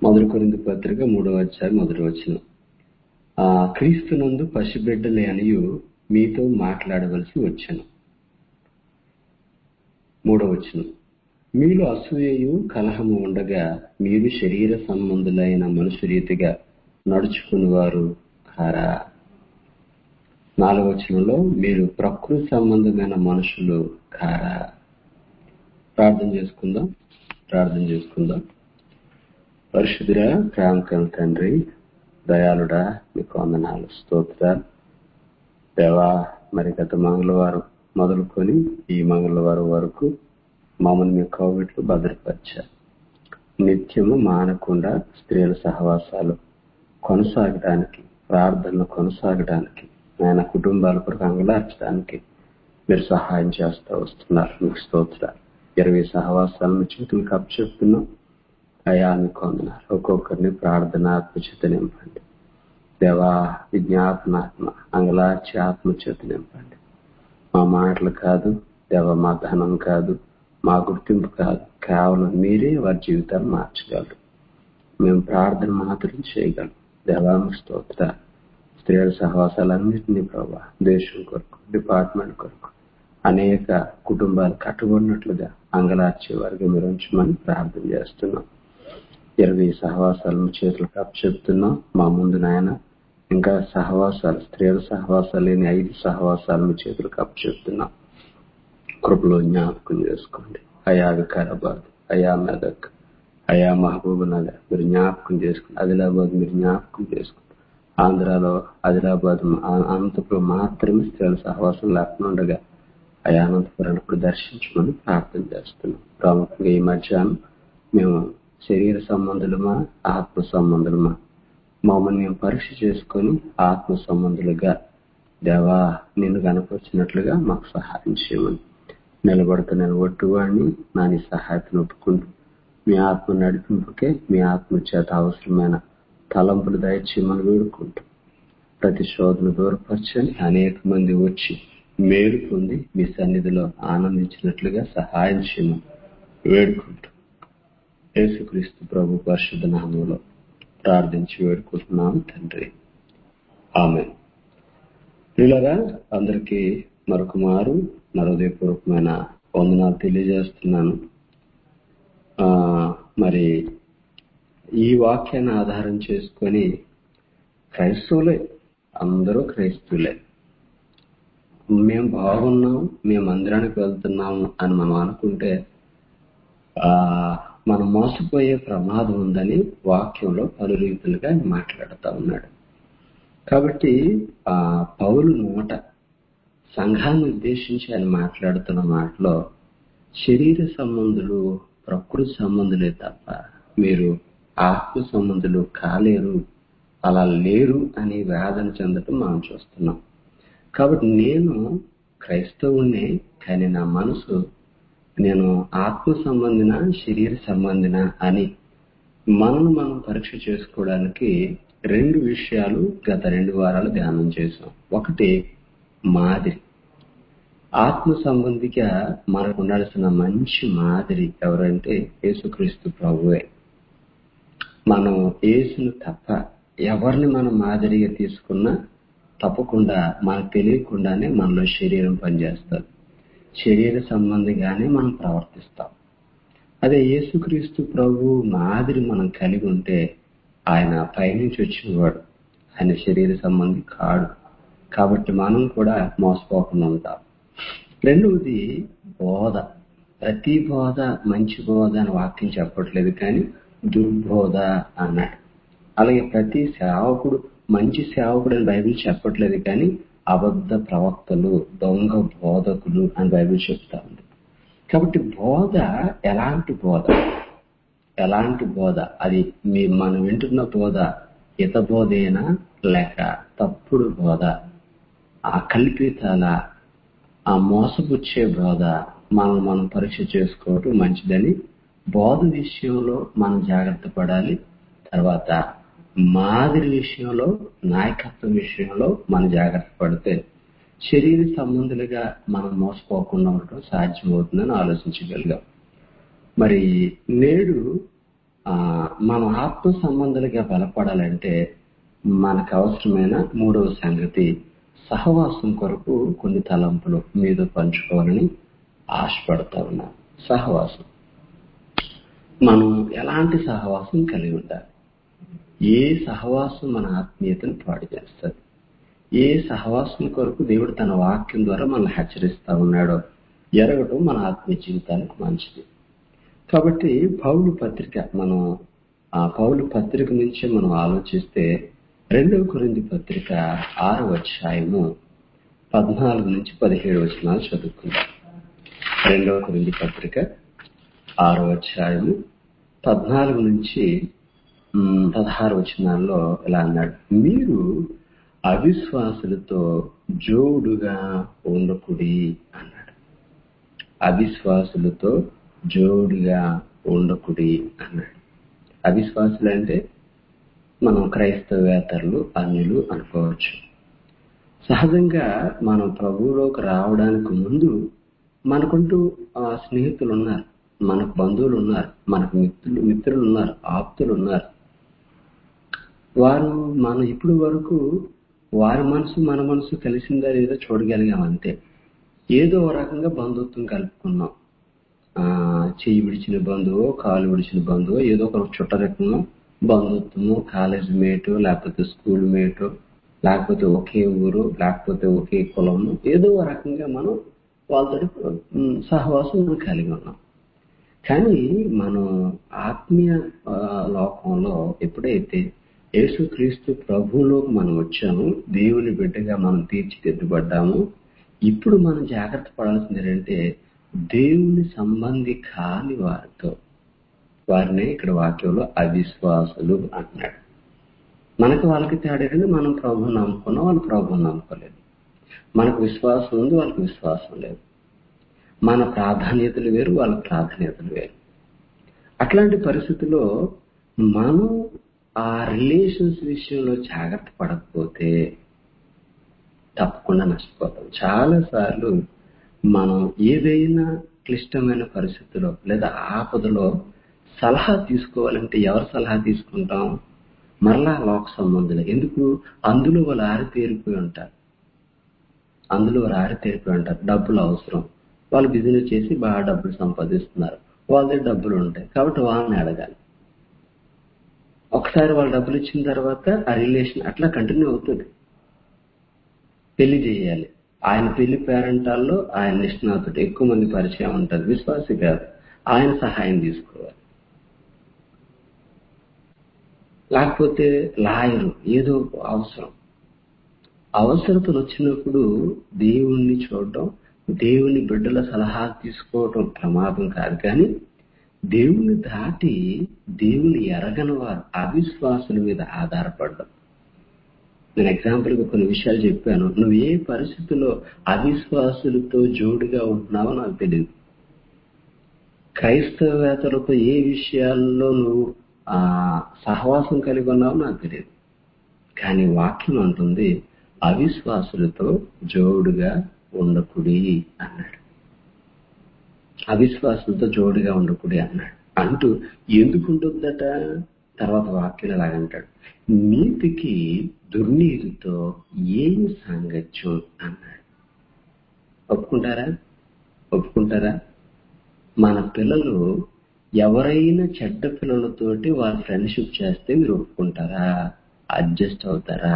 మొదటి కొరింది పత్రిక మూడవ అధ్యాయం మొదటి వచ్చిన క్రీస్తునందు పసిబిడ్డలే అనియు మీతో మాట్లాడవలసి వచ్చాను మూడవ వచనం మీలో అసూయయు కలహము ఉండగా మీరు శరీర సంబంధులైన మనుషు రీతిగా నడుచుకునేవారు కారా నాలుగవ వచనంలో మీరు ప్రకృతి సంబంధమైన మనుషులు కారా ప్రార్థన చేసుకుందాం ప్రార్థన చేసుకుందాం పరిశుద్ధురా ప్రేమకం తండ్రి దయాళుడా మీకు వందనాలు స్తోత్రాలు దేవా మరి గత మంగళవారం మొదలుకొని ఈ మంగళవారం వరకు మమ్మల్ని మీ కోవిడ్లు భద్రపరిచారు నిత్యము మానకుండా స్త్రీల సహవాసాలు కొనసాగడానికి ప్రార్థనలు కొనసాగడానికి ఆయన కుటుంబాల కొరకు అంగలార్చడానికి మీరు సహాయం చేస్తూ వస్తున్నారు మీకు స్తోత్రాలు ఇరవై సహవాసాలను చేతులు కప్పు చెప్తున్నాం అయా మీకు వందనాలు ఒక్కొక్కరిని ప్రార్థన ఆత్మచేత నింపండి దేవా విజ్ఞాపనాత్మ అంగలార్చి ఆత్మచేత నింపండి మా మాటలు కాదు దేవ మా ధనం కాదు మా గుర్తింపు కాదు కేవలం మీరే వారి జీవితాలు మార్చగలరు మేము ప్రార్థన మాత్రం చేయగలం దేవామి స్తోత్ర స్త్రీల సహవాసాలన్నింటినీ ప్రభా దేశం కొరకు డిపార్ట్మెంట్ కొరకు అనేక కుటుంబాలు కట్టుబడినట్లుగా అంగలార్చే వారికి మీరు ఉంచమని ప్రార్థన చేస్తున్నాం ఇరవై సహవాసాలను చేతులకు అప్పచెప్తున్నాం మా ముందు నాయన ఇంకా సహవాసాలు స్త్రీల సహవాసాలు లేని ఐదు సహవాసాలను చేతులకు అప్పచెప్తున్నాం కృపలో జ్ఞాపకం చేసుకోండి అయా వికారాబాద్ అయా మెదక్ అయా మహబూబ్ నగర్ మీరు జ్ఞాపకం చేసుకోండి ఆదిలాబాద్ మీరు జ్ఞాపకం చేసుకోండి ఆంధ్రాలో ఆదిలాబాద్ అనంతపురం మాత్రమే స్త్రీల సహవాసం లేకుండా ఉండగా అయా అనంతపురం ఇప్పుడు దర్శించమని ప్రార్థన చేస్తున్నాం ప్రాముఖ్యంగా ఈ మధ్యాహ్నం మేము శరీర సంబంధులమా ఆత్మ సంబంధులమా మమ్మల్ని మేము పరీక్ష చేసుకొని ఆత్మ సంబంధులుగా దేవా నిన్ను కనపరిచినట్లుగా మాకు సహాయం చేయమని నిలబడుతూ నేను ఒట్టువాడిని నా నీ సహాయతను ఒప్పుకుంటూ మీ ఆత్మ నడిపింపుకే మీ ఆత్మ చేత అవసరమైన తలంపులు దయచేయమని వేడుకుంటూ ప్రతి శోధన దూరపరచని అనేక మంది వచ్చి మేలు పొంది మీ సన్నిధిలో ఆనందించినట్లుగా సహాయం చేయమని వేడుకుంటూ యేసుక్రీస్తు ప్రభు పరిశుద్ధ నామంలో ప్రార్థించి వేడుకుంటున్నాను తండ్రి ఆమె పిల్లరా అందరికీ మరొక మారు నా హృదయపూర్వకమైన వందనాలు తెలియజేస్తున్నాను మరి ఈ వాక్యాన్ని ఆధారం చేసుకొని క్రైస్తవులే అందరూ క్రైస్తవులే మేము బాగున్నాం మేము మందిరానికి వెళ్తున్నాము అని మనం అనుకుంటే మనం మోసపోయే ప్రమాదం ఉందని వాక్యంలో పలు రీతులుగా మాట్లాడుతూ ఉన్నాడు కాబట్టి ఆ పౌలు నోట సంఘాన్ని ఉద్దేశించి ఆయన మాట్లాడుతున్న మాటలో శరీర సంబంధులు ప్రకృతి సంబంధులే తప్ప మీరు ఆత్మ సంబంధులు కాలేరు అలా లేరు అని వేదన చెందటం మనం చూస్తున్నాం కాబట్టి నేను క్రైస్తవుణ్ణే కానీ నా మనసు నేను ఆత్మ సంబంధిన శరీర సంబంధిన అని మనను మనం పరీక్ష చేసుకోవడానికి రెండు విషయాలు గత రెండు వారాలు ధ్యానం చేశాం ఒకటి మాదిరి ఆత్మ సంబంధిగా మనకు ఉండాల్సిన మంచి మాదిరి ఎవరంటే యేసుక్రీస్తు ప్రభువే మనం యేసును తప్ప ఎవరిని మనం మాదిరిగా తీసుకున్నా తప్పకుండా మనకు తెలియకుండానే మనలో శరీరం పనిచేస్తుంది శరీర సంబంధిగానే మనం ప్రవర్తిస్తాం అదే యేసుక్రీస్తు ప్రభు మాదిరి మనం కలిగి ఉంటే ఆయన పైనుంచి వచ్చినవాడు ఆయన శరీర సంబంధి కాడు కాబట్టి మనం కూడా మోసపోకుండా ఉంటాం రెండవది బోధ ప్రతి బోధ మంచి బోధ అని వాక్యం చెప్పట్లేదు కానీ దుర్బోధ అన్నాడు అలాగే ప్రతి సేవకుడు మంచి సేవకుడు అని బైబిల్ చెప్పట్లేదు కానీ అబద్ధ ప్రవక్తలు దొంగ బోధకులు అని బైబిల్ చెప్తా ఉంది కాబట్టి బోధ ఎలాంటి బోధ ఎలాంటి బోధ అది మీ మనం వింటున్న బోధ హిత బోధేనా లేక తప్పుడు బోధ ఆ కల్పితాల ఆ మోసపుచ్చే బోధ మనం మనం పరీక్ష చేసుకోవటం మంచిదని బోధ విషయంలో మనం జాగ్రత్త పడాలి తర్వాత మాదిరి విషయంలో నాయకత్వం విషయంలో మనం జాగ్రత్త పడితే శరీర సంబంధులుగా మనం మోసపోకుండా ఉండటం సాధ్యమవుతుందని ఆలోచించగలిగాం మరి నేడు ఆ, మనం ఆత్మ సంబంధాలుగా బలపడాలంటే మనకు అవసరమైన మూడవ సంగతి సహవాసం కొరకు కొన్ని తలంపులు మీద పంచుకోవాలని ఆశపడతా ఉన్నాను సహవాసం మనం ఎలాంటి సహవాసం కలిగి ఉండాలి ఏ సహవాసం మన ఆత్మీయతను పాడు చేస్తుంది ఏ సహవాసం కొరకు దేవుడు తన వాక్యం ద్వారా మనల్ని హెచ్చరిస్తా ఉన్నాడో ఎరగటం మన ఆత్మీయ జీవితానికి మంచిది కాబట్టి పౌలు పత్రిక మనం ఆ పౌలు పత్రిక నుంచి మనం ఆలోచిస్తే రెండవ కొరింది పత్రిక ఆరవ అధ్యాయము పద్నాలుగు నుంచి పదిహేడు వచనాలు చదువుకుందాం రెండవ కొరింది పత్రిక ఆరవ అధ్యాయము పద్నాలుగు నుంచి ఉమ్, పదహారు వచనాల్లో ఇలా అన్నాడు మీరు అవిశ్వాసులతో జోడుగా ఉండకుడి అన్నాడు అవిశ్వాసులతో జోడుగా ఉండకుడి అన్నాడు అవిశ్వాసులు అంటే మనం క్రైస్తవేతరులు అన్యులు అనుకోవచ్చు సహజంగా మనం ప్రభువులోకి రావడానికి ముందు మనకుంటూ ఆ, స్నేహితులు ఉన్నారు మనకు బంధువులు ఉన్నారు మనకు మిత్రులు మిత్రులు ఉన్నారు ఆప్తులు ఉన్నారు వారు మనం ఇప్పుడు వరకు వారి మనసు మన మనసు కలిసిందా లేదో చూడగలిగాం అంతే ఏదో ఒక రకంగా బంధుత్వం కలుపుకున్నాం ఆ చెయ్యి విడిచిన బంధువు కాలు విడిచిన బంధువు ఏదో ఒక చుట్ట రకంగా బంధుత్వము కాలేజ్ మేటు లేకపోతే స్కూల్ మేటు లేకపోతే ఒకే ఊరు లేకపోతే ఒకే కులము ఏదో ఒక రకంగా మనం వాళ్ళతో ఉమ్, సహవాసం మనం కలిగి ఉన్నాం కానీ మనం ఆత్మీయ ఆ, లోకంలో ఎప్పుడైతే యేసుక్రీస్తు ప్రభువులోకి మనం వచ్చాము దేవుని బిడ్డగా మనం తీర్చిదిద్దబడ్డాము ఇప్పుడు మనం జాగ్రత్త పడాల్సింది ఏంటంటే దేవుని సంబంధి కాని వారితో వారిని ఇక్కడ వాక్యంలో అవిశ్వాసులు అంటున్నాడు మనకు వాళ్ళకి తేడా ఏంటంటే మనం ప్రభువుని నమ్ముకున్నాం వాళ్ళు ప్రభువుని నమ్ముకోలేదు మనకు విశ్వాసం ఉంది వాళ్ళకి విశ్వాసం లేదు మన ప్రాధాన్యతలు వేరు వాళ్ళ ప్రాధాన్యతలు వేరు అట్లాంటి పరిస్థితుల్లో మనం ఆ రిలేషన్స్ విషయంలో జాగ్రత్త పడకపోతే తప్పకుండా నష్టపోతాం చాలా సార్లు మనం ఏదైనా క్లిష్టమైన పరిస్థితిలో లేదా ఆపదలో సలహా తీసుకోవాలంటే ఎవరు సలహా తీసుకుంటాం మరలా లోక సంబంధులు ఎందుకు అందులో వాళ్ళు ఆరితేరిపోయి ఉంటారు అందులో వారు ఆరితేరిపోయి ఉంటారు డబ్బులు అవసరం వాళ్ళు బిజినెస్ చేసి బాగా డబ్బులు సంపాదిస్తున్నారు వాళ్ళ దగ్గర డబ్బులు ఉంటాయి కాబట్టి వాళ్ళని అడగాలి ఒకసారి వాళ్ళు డబ్బులు ఇచ్చిన తర్వాత ఆ రిలేషన్ అట్లా కంటిన్యూ అవుతుంది పెళ్లి చేయాలి ఆయన పెళ్లి పేరెంటాల్లో ఆయన నిష్ణాతుడు ఎక్కువ మంది పరిచయం ఉంటుంది విశ్వాసి కాదు ఆయన సహాయం తీసుకోవాలి లేకపోతే లాయరు ఏదో అవసరం అవసరతలు వచ్చినప్పుడు దేవుణ్ణి చూడటం దేవుని బిడ్డల సలహా తీసుకోవటం ప్రమాదం కాదు కానీ దేవుని దాటి దేవుని ఎరగని వారు అవిశ్వాసుల మీద ఆధారపడడం నేను ఎగ్జాంపుల్గా కొన్ని విషయాలు చెప్పాను నువ్వు ఏ పరిస్థితుల్లో అవిశ్వాసులతో జోడుగా ఉంటున్నావో నాకు తెలియదు క్రైస్తవేతలతో ఏ విషయాల్లో నువ్వు ఆ సహవాసం కలిగి ఉన్నావో నాకు తెలియదు కానీ వాక్యం అంటుంది అవిశ్వాసులతో జోడుగా ఉండకుడి అన్నాడు అవిశ్వాసులతో జోడుగా ఉండకుడి అన్నాడు అంటూ ఎందుకు ఉంటుందట తర్వాత వాక్యం ఎలాగంటాడు నీతికి దుర్నీతితో ఏమి సాంగత్యం అన్నాడు ఒప్పుకుంటారా ఒప్పుకుంటారా మన పిల్లలు ఎవరైనా చెడ్డ పిల్లలతోటి వాళ్ళు ఫ్రెండ్షిప్ చేస్తే మీరు ఒప్పుకుంటారా అడ్జస్ట్ అవుతారా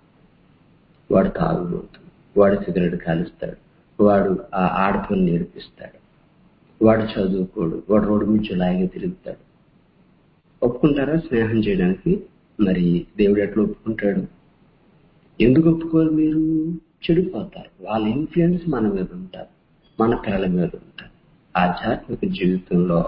వాడు తాగుబోతు వాడు సిగరెట్ కాలుస్తాడు వాడు ఆ ఆడపిల్లని నేర్పిస్తాడు వాడు చదువుకోడు వాడు రోడ్డు మీద లాగే తిరుగుతాడు ఒప్పుకుంటారా స్నేహం చేయడానికి మరి దేవుడు ఎట్లా ఒప్పుకుంటాడు ఎందుకు ఒప్పుకోరు మీరు చెడిపోతారు వాళ్ళ ఇన్ఫ్లుయెన్స్ మన మీద ఉంటారు మన పిల్లల మీద ఉంటారు ఆధ్యాత్మిక జీవితంలో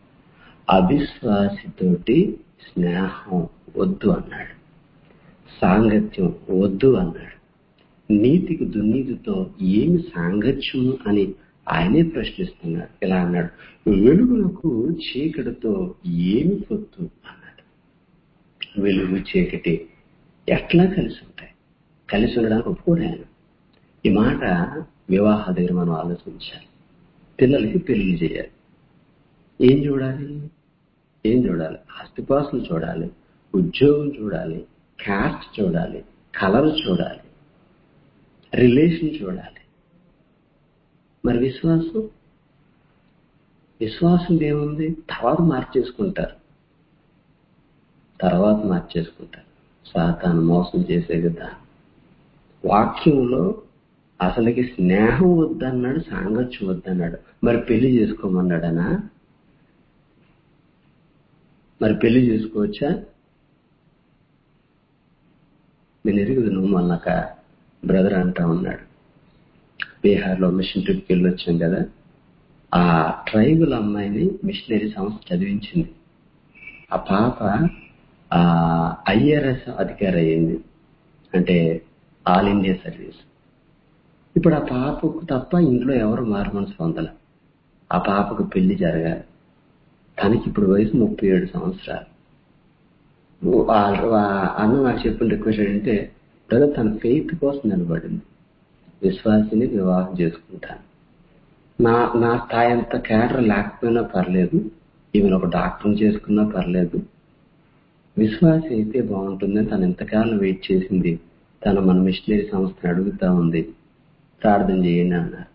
అవిశ్వాసితోటి స్నేహం వద్దు అన్నాడు సాంగత్యం వద్దు అన్నాడు నీతికి దుర్నీతితో ఏమి సాంగత్యం అని ఆయనే ప్రశ్నిస్తున్నాడు ఇలా అన్నాడు వెలుగులకు చీకటితో ఏమి పొత్తు అన్నాడు వెలుగు చీకటి ఎట్లా కలిసి ఉంటాయి కలిసి ఉండడానికి ఒప్పుకోడు ఆయన ఈ మాట వివాహ దగ్గర మనం ఆలోచించాలి పిల్లలకి పెళ్లి చేయాలి ఏం చూడాలి ఏం చూడాలి ఆస్తిపాస్తులు చూడాలి ఉద్యోగం చూడాలి క్యాస్ట్ చూడాలి కలర్ చూడాలి రిలేషన్ చూడాలి మరి విశ్వాసం విశ్వాసం ఏముంది తర్వాత మార్చేసుకుంటారు తర్వాత మార్చేసుకుంటారు సాతాను మోసం చేసే విధానం వాక్యంలో అసలుకి స్నేహం వద్దన్నాడు సాంగత్యం వద్దన్నాడు మరి పెళ్లి చేసుకోమన్నాడనా మరి పెళ్లి చేసుకోవచ్చా నేను ఎరుగుదు నువ్వు మొన్నక బ్రదర్ అంటా ఉన్నాడు బీహార్లో మిషన్ ట్రిప్కి వెళ్ళి వచ్చాం కదా ఆ ట్రైబల్ అమ్మాయిని మిషనరీ సంస్థ చదివించింది ఆ పాప ఆ ఐఆర్ఎస్ అధికారి అయ్యింది అంటే ఆల్ ఇండియా సర్వీస్ ఇప్పుడు ఆ పాపకు తప్ప ఇంట్లో ఎవరు మారుమనసు పొందల ఆ పాపకు పెళ్లి జరగాలి తనకి ఇప్పుడు వయసు ముప్పై ఏడు సంవత్సరాలు అన్న నాకు చెప్పిన రిక్వెస్ట్ ఏంటంటే బ్రదర్ తన ఫెయిత్ కోసం నిలబడింది విశ్వాసిని వివాహం చేసుకుంటాను నా నా స్థాయి అంత కేటర్ లేకపోయినా పర్లేదు ఈమెను ఒక డాక్టర్ని చేసుకున్నా పర్లేదు విశ్వాసి అయితే బాగుంటుందని తను ఎంతకాలం వెయిట్ చేసింది తను మన మిషనరీ సంస్థను అడుగుతా ఉంది ప్రార్థన చేయండి అన్నారు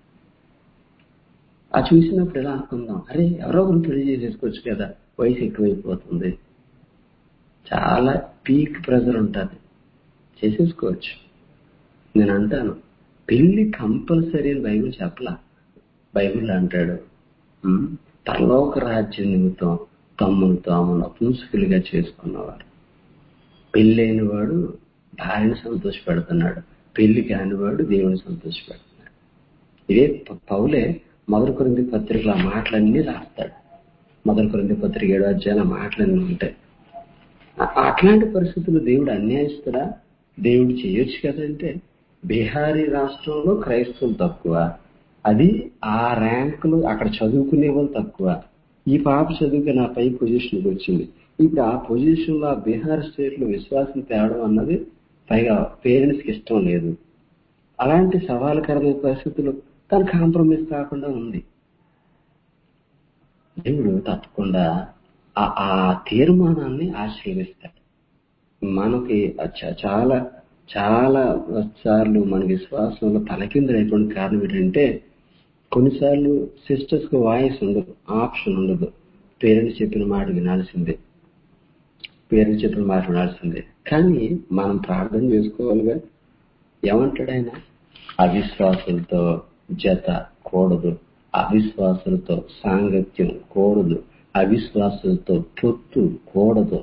ఆ చూసినప్పుడు ఎలా అనుకుందాం అరే ఎవరో ఒకరు పెళ్లి చేసేసుకోవచ్చు కదా వయసు ఎక్కువైపోతుంది చాలా పీక్ ప్రెజర్ ఉంటుంది చేసేసుకోవచ్చు నేను అంటాను పెళ్లి కంపల్సరీ అని బైబిల్ చెప్పలా బైబిల్ అంటాడు పరలోక రాజ్యం నిమిత్తం తమ్మును తాము నపుంసకులుగా చేసుకున్నవారు పెళ్ళైన వాడు భార్యను సంతోషపెడుతున్నాడు పెళ్లి కానివాడు దేవుని సంతోషపెడుతున్నాడు ఇదే పౌలే మొదటి కొరింది పత్రికల మాటలన్నీ రాస్తాడు మొదటి కొరింది పత్రిక ఏడు అధ్యాయుల మాటలన్నీ ఉంటాయి అట్లాంటి పరిస్థితులు దేవుడు అన్యాయిస్తాడా దేవుడు చేయొచ్చు కదంటే బీహారీ రాష్ట్రంలో క్రైస్తవులు తక్కువ అది ఆ ర్యాంకులు అక్కడ చదువుకునే వాళ్ళు తక్కువ ఈ పాప చదువుకి నా పై పొజిషన్కి వచ్చింది ఇప్పుడు ఆ పొజిషన్ లో ఆ బీహార్ స్టేట్ లో విశ్వాసం తేవడం అన్నది పైగా పేరెంట్స్ కి ఇష్టం లేదు అలాంటి సవాలుకరమైన పరిస్థితులు తను కాంప్రమైజ్ కాకుండా ఉంది దేవుడు తప్పకుండా ఆ తీర్మానాన్ని ఆశీర్వదిస్తాడు మనకి చాలా చాలా సార్లు మన విశ్వాసంలో తలకిందులైపోయిన కారణం ఏంటంటే కొన్నిసార్లు సిస్టర్స్ కు వాయిస్ ఉండదు ఆప్షన్ ఉండదు పేరెంట్స్ చెప్పిన మాట వినాల్సిందే పేరెంట్స్ చెప్పిన మాట వినాల్సిందే కానీ మనం ప్రార్థన చేసుకోవాలిగా ఏమంటాడు ఆయన అవిశ్వాసులతో జత కూడదు అవిశ్వాసులతో సాంగత్యం కూడదు అవిశ్వాసులతో పొత్తు కూడదు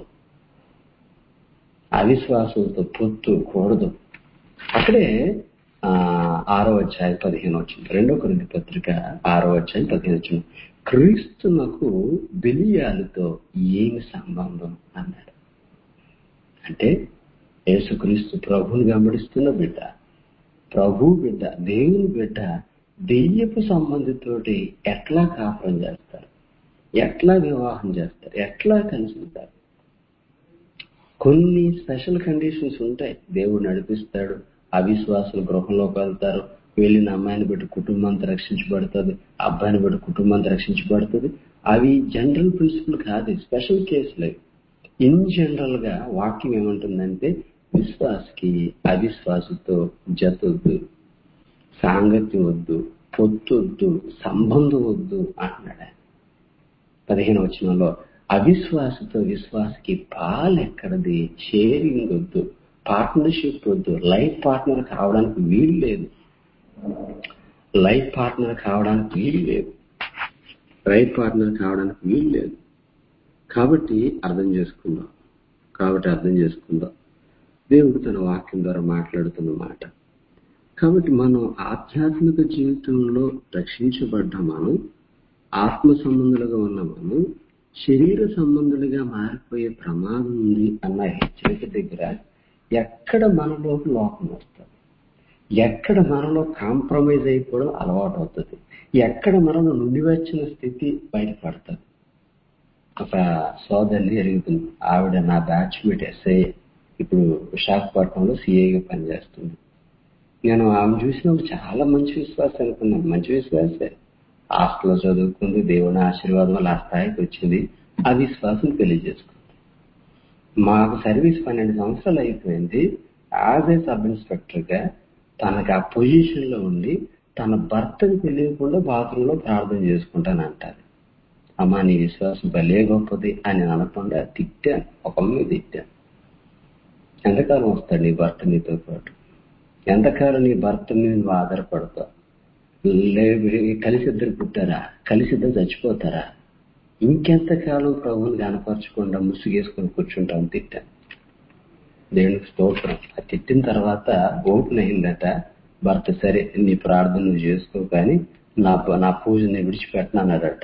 అవిశ్వాసులతో పొత్తు కూడదు అక్కడే ఆరో అధ్యాయం పదిహేను వచ్చింది రెండో కొరింది పత్రిక ఆరో అధ్యాయం పదిహేను వచ్చింది క్రీస్తునకు బిలియాలతో ఏమి సంబంధం అన్నాడు అంటే యేసుక్రీస్తు ప్రభుని వెంబడిస్తున్న బిడ్డ ప్రభు బిడ్డ దేవుని బిడ్డ దెయ్యపు సంబంధితోటి ఎట్లా కాపురం చేస్తారు ఎట్లా వివాహం చేస్తారు ఎట్లా కలిసి ఉంటారు కొన్ని స్పెషల్ కండిషన్స్ ఉంటాయి దేవుడు నడిపిస్తాడు అవిశ్వాసులు గృహంలోకి వెళ్తారు వెళ్ళిన అమ్మాయిని బట్టి కుటుంబం అంతా రక్షించబడుతుంది అబ్బాయిని బట్టి కుటుంబం అంతా రక్షించబడుతుంది అవి జనరల్ ప్రిన్సిపల్ కాదు స్పెషల్ కేసులే ఇన్ జనరల్ గా వాక్యం ఏమంటుందంటే విశ్వాసకి అవిశ్వాసతో జతొద్దు సాంగత్యం వద్దు పొత్తొద్దు సంబంధం వద్దు అంటున్నాడు పదిహేను వచనంలో అవిశ్వాసతో విశ్వాసకి పాలెక్కడది షేరింగ్ వద్దు పార్ట్నర్షిప్ వద్దు లైఫ్ పార్ట్నర్ కావడానికి వీలు లేదు లైఫ్ పార్ట్నర్ కావడానికి వీలు లేదు లైఫ్ పార్ట్నర్ కావడానికి వీలు లేదు కాబట్టి అర్థం చేసుకుందాం కాబట్టి అర్థం చేసుకుందాం దేవుడు తన వాక్యం ద్వారా మాట్లాడుతున్న మాట కాబట్టి మనం ఆధ్యాత్మిక జీవితంలో రక్షించబడ్డ మనం ఆత్మ సంబంధులుగా ఉన్న మనం శరీర సంబంధులుగా మారిపోయే ప్రమాదం ఉంది అన్న హెచ్చరిక దగ్గర ఎక్కడ మనలో లోపం వస్తుంది ఎక్కడ మనలో కాంప్రమైజ్ అయిపోవడం అలవాటు అవుతుంది ఎక్కడ మనలో నుండివచ్చిన స్థితి బయటపడుతుంది ఒక సోదరిని ఎరుగుతుంది ఆవిడ నా బ్యాచ్ మీట్ ఎస్ఐ ఇప్పుడు విశాఖపట్నంలో సిఐగా పనిచేస్తుంది నేను ఆమె చూసినప్పుడు చాలా మంచి విశ్వాసం అనుకున్నాను మంచి విశ్వాసే హాస్టల్లో చదువుకుంది దేవుని ఆశీర్వాదం వల్ల ఆ స్థాయికి వచ్చింది అవిశ్వాసం పెళ్లి చేసుకుంది మాకు సర్వీస్ పన్నెండు సంవత్సరాలు అయిపోయింది యాజ్ ఏ సబ్ ఇన్స్పెక్టర్ గా తనకు ఆ పొజిషన్ లో ఉండి తన భర్తకు తెలియకుండా బాత్రూంలో ప్రార్థన చేసుకుంటానంటారు అమ్మా నీ విశ్వాసం భలే గొప్పది అని అనకుండా తిట్టాను ఒక మీద తిట్టాను ఎంతకాలం వస్తాడు నీ భర్త నీతో పాటు ఎంతకాలం నీ భర్త మీద నువ్వు ఆధారపడతావు లే- కలిసి ఇద్దరు పుట్టారా కలిసి ఇద్దరు చచ్చిపోతారా ఇంకెంతకాలం ప్రభువుని కనపరచకుండా ముసుగేసుకొని కూర్చుంటాం తిట్టాను దేవునికి స్తోత్రం ఆ తిట్టిన తర్వాత ఓపెన్ అయిందట భర్త సరే నీ ప్రార్థన నువ్వు చేసుకో కానీ నా నా పూజ నేను విడిచిపెట్టను అన్నాడట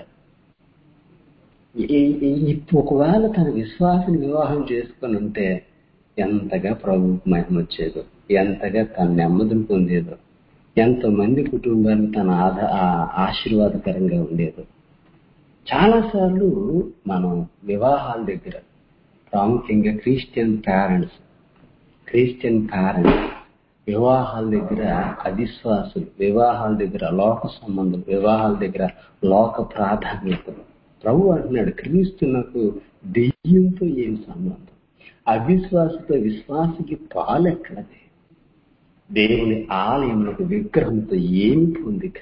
ఈ- ఈ- ఇప్పుడు ఒకవేళ తన విశ్వాసం వివాహం చేసుకొని ఉంటే ఎంతగా ప్రభువుకు మహిమ వచ్చేదో ఎంతగా తన నెమ్మదిని పొందేదో ఎంతో మంది కుటుంబానికి తన ఆధ ఆ- ఆశీర్వాదకరంగా ఉండేదో చాలా సార్లు మనం వివాహాల దగ్గర ప్రాముఖ్యంగా క్రిస్టియన్ పేరెంట్స్ క్రిస్టియన్ పేరెంట్స్ వివాహాల దగ్గర అవిశ్వాసులు వివాహాల దగ్గర లోక సంబంధం వివాహాల దగ్గర లోక ప్రాధాన్యతలు ప్రభు అంటున్నాడు క్రీస్తునకు దెయ్యంతో ఏం సంబంధం అవిశ్వాసతో విశ్వాసకి పాలెక్కడది దేవుని ఆలయములకు విగ్రహంతో ఏమి పొందిక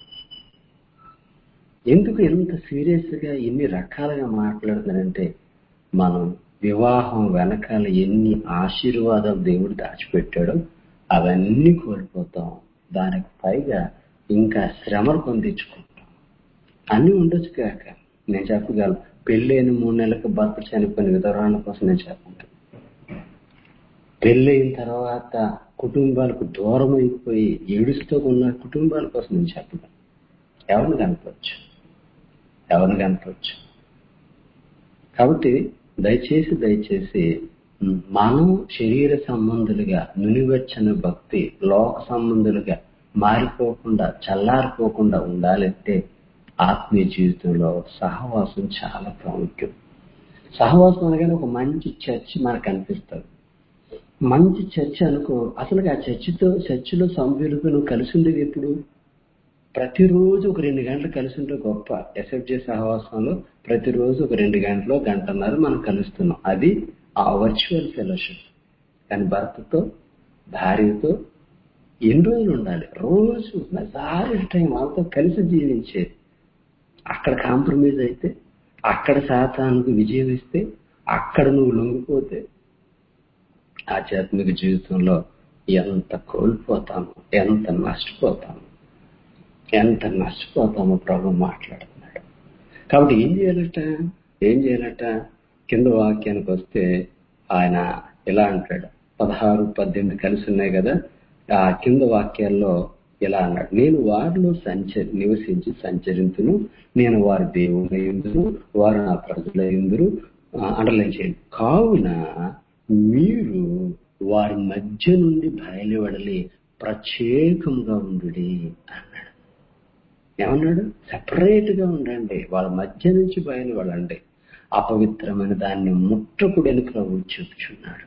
ఎందుకు ఎంత సీరియస్ గా ఎన్ని రకాలుగా మాట్లాడుతానంటే మనం వివాహం వెనకాల ఎన్ని ఆశీర్వాదాలు దేవుడు దాచిపెట్టాడో అవన్నీ కోల్పోతాం దానికి పైగా ఇంకా శ్రమలు పొందించుకుంటాం అన్నీ ఉండొచ్చు కాక నేను చెప్పగలను పెళ్ళైన మూడు నెలలకు భర్త చనిపోయిన విధవరాల కోసం నేను చెప్పను పెళ్ళైన తర్వాత కుటుంబాలకు దూరం అయిపోయి ఏడుస్తూ ఉన్న కుటుంబాల కోసం నేను చెప్పగలను ఎవరిని కనపచ్చు ఎవరిని కనపచ్చు కాబట్టి దయచేసి దయచేసి ఉమ్, మనం శరీర సంబంధులుగా నునివెచ్చని భక్తి లోక సంబంధులుగా మారిపోకుండా చల్లారిపోకుండా ఉండాలంటే ఆత్మీయ జీవితంలో సహవాసం చాలా ప్రాముఖ్యం సహవాసం అనగానే ఒక మంచి చర్చ్ మనకు అనిపిస్తుంది మంచి చర్చ్ అనుకో అసలు ఆ చర్చితో చర్చిలో సభ్యులతో నువ్వు కలిసి ఉండేది ఎప్పుడు ప్రతిరోజు ఒక రెండు గంటలు కలిసి ఉంటే గొప్ప ఎస్ఎఫ్జే సహవాసంలో ప్రతిరోజు ఒక రెండు గంటలు గంటన్నర మనం కలుస్తున్నాం అది ఆ వర్చువల్ ఫెలోషిప్ కానీ భర్తతో భార్యతో ఎన్ని రోజులు ఉండాలి రోజు మెజారిటీ టైం వాళ్ళతో కలిసి జీవించేది అక్కడ కాంప్రమైజ్ అయితే అక్కడ శాతానికి విజయం ఇస్తే అక్కడ నువ్వు లొంగిపోతే ఆధ్యాత్మిక జీవితంలో ఎంత కోల్పోతాము ఎంత నష్టపోతాము ఎంత నష్టపోతామో ప్రభు మాట్లాడుతున్నాడు కాబట్టి ఏం చేయాలట ఏం చేయాలట కింద వాక్యానికి వస్తే ఆయన ఇలా అంటాడు పదహారు పద్దెనిమిది కలిసి ఉన్నాయి కదా ఆ కింద వాక్యాల్లో ఇలా అన్నాడు నేను వారిలో సంచరి నివసించి సంచరించును నేను వారి దేవుని ఎందును వారు నా ప్రజల ఎందురు అండర్లైన్ చేయండి కావున మీరు వారి మధ్య నుండి బయలువడలి ప్రత్యేకంగా ఉండు అన్నాడు ఏమన్నాడు సెపరేట్ గా ఉండండి వాళ్ళ మధ్య నుంచి బయలువడండి అపవిత్రమైన దాన్ని ముట్టకుడని ప్రభు చెప్పుచున్నాడు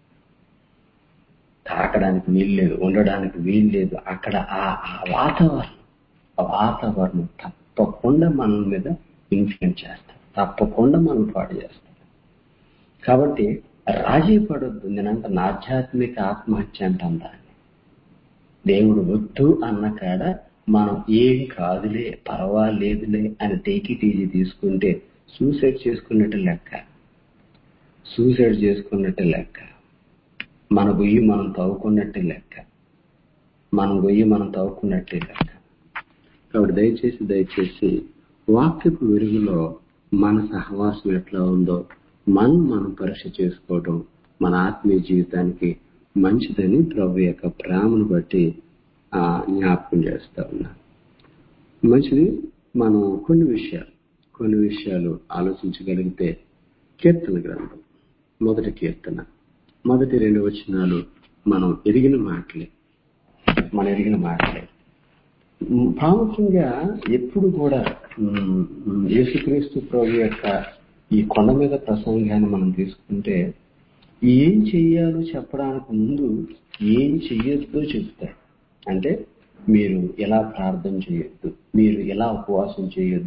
తాకడానికి వీల్లేదు ఉండడానికి వీల్లేదు అక్కడ ఆ ఆ వాతావరణం ఆ వాతావరణం తప్పకుండా మన మీద ఇన్ఫ్లుయెన్స్ చేస్తారు తప్పకుండా మనం పాడు చేస్తారు కాబట్టి రాజీ పడొద్దు నేనంట ఆధ్యాత్మిక ఆత్మహత్య అంటాం దాన్ని దేవుడు వద్దు అన్న కాడ మనం ఏం కాదులే పర్వాలేదులే అని టేకి టీజీ తీసుకుంటే సూసైడ్ చేసుకున్నట్టు లెక్క సూసైడ్ చేసుకున్నట్టు లెక్క మన గొయ్యి మనం తవ్వుకున్నట్టే లెక్క మన గొయ్యి మనం తవ్వుకున్నట్టే లెక్క కాబట్టి దయచేసి దయచేసి వాక్యపు వెలుగులో మన సహవాసం ఎట్లా ఉందో మనం మనం పరీక్ష చేసుకోవడం మన ఆత్మీయ జీవితానికి మంచిదని ప్రభు యొక్క ప్రేమను బట్టి ఆ జ్ఞాపకం చేస్తా ఉన్నా మంచిది మనం కొన్ని విషయాలు కొన్ని విషయాలు ఆలోచించగలిగితే కీర్తన గ్రంథం మొదటి కీర్తన మొదటి రెండు వచనాలు మనం ఎరిగిన మాటలే మనం ఎరిగిన మాటలే ఉమ్, ప్రాముఖ్యంగా ఎప్పుడు కూడా ఉమ్, ఉమ్, యేసుక్రీస్తు ప్రభు యొక్క ఈ కొండ మీద ప్రసంగాన్ని మనం తీసుకుంటే ఏం చెయ్యాలో చెప్పడానికి ముందు ఏం చెయ్యొద్దో చెప్తారు అంటే మీరు ఎలా ప్రార్థన చేయొద్దు మీరు ఎలా ఉపవాసం చేయొద్దు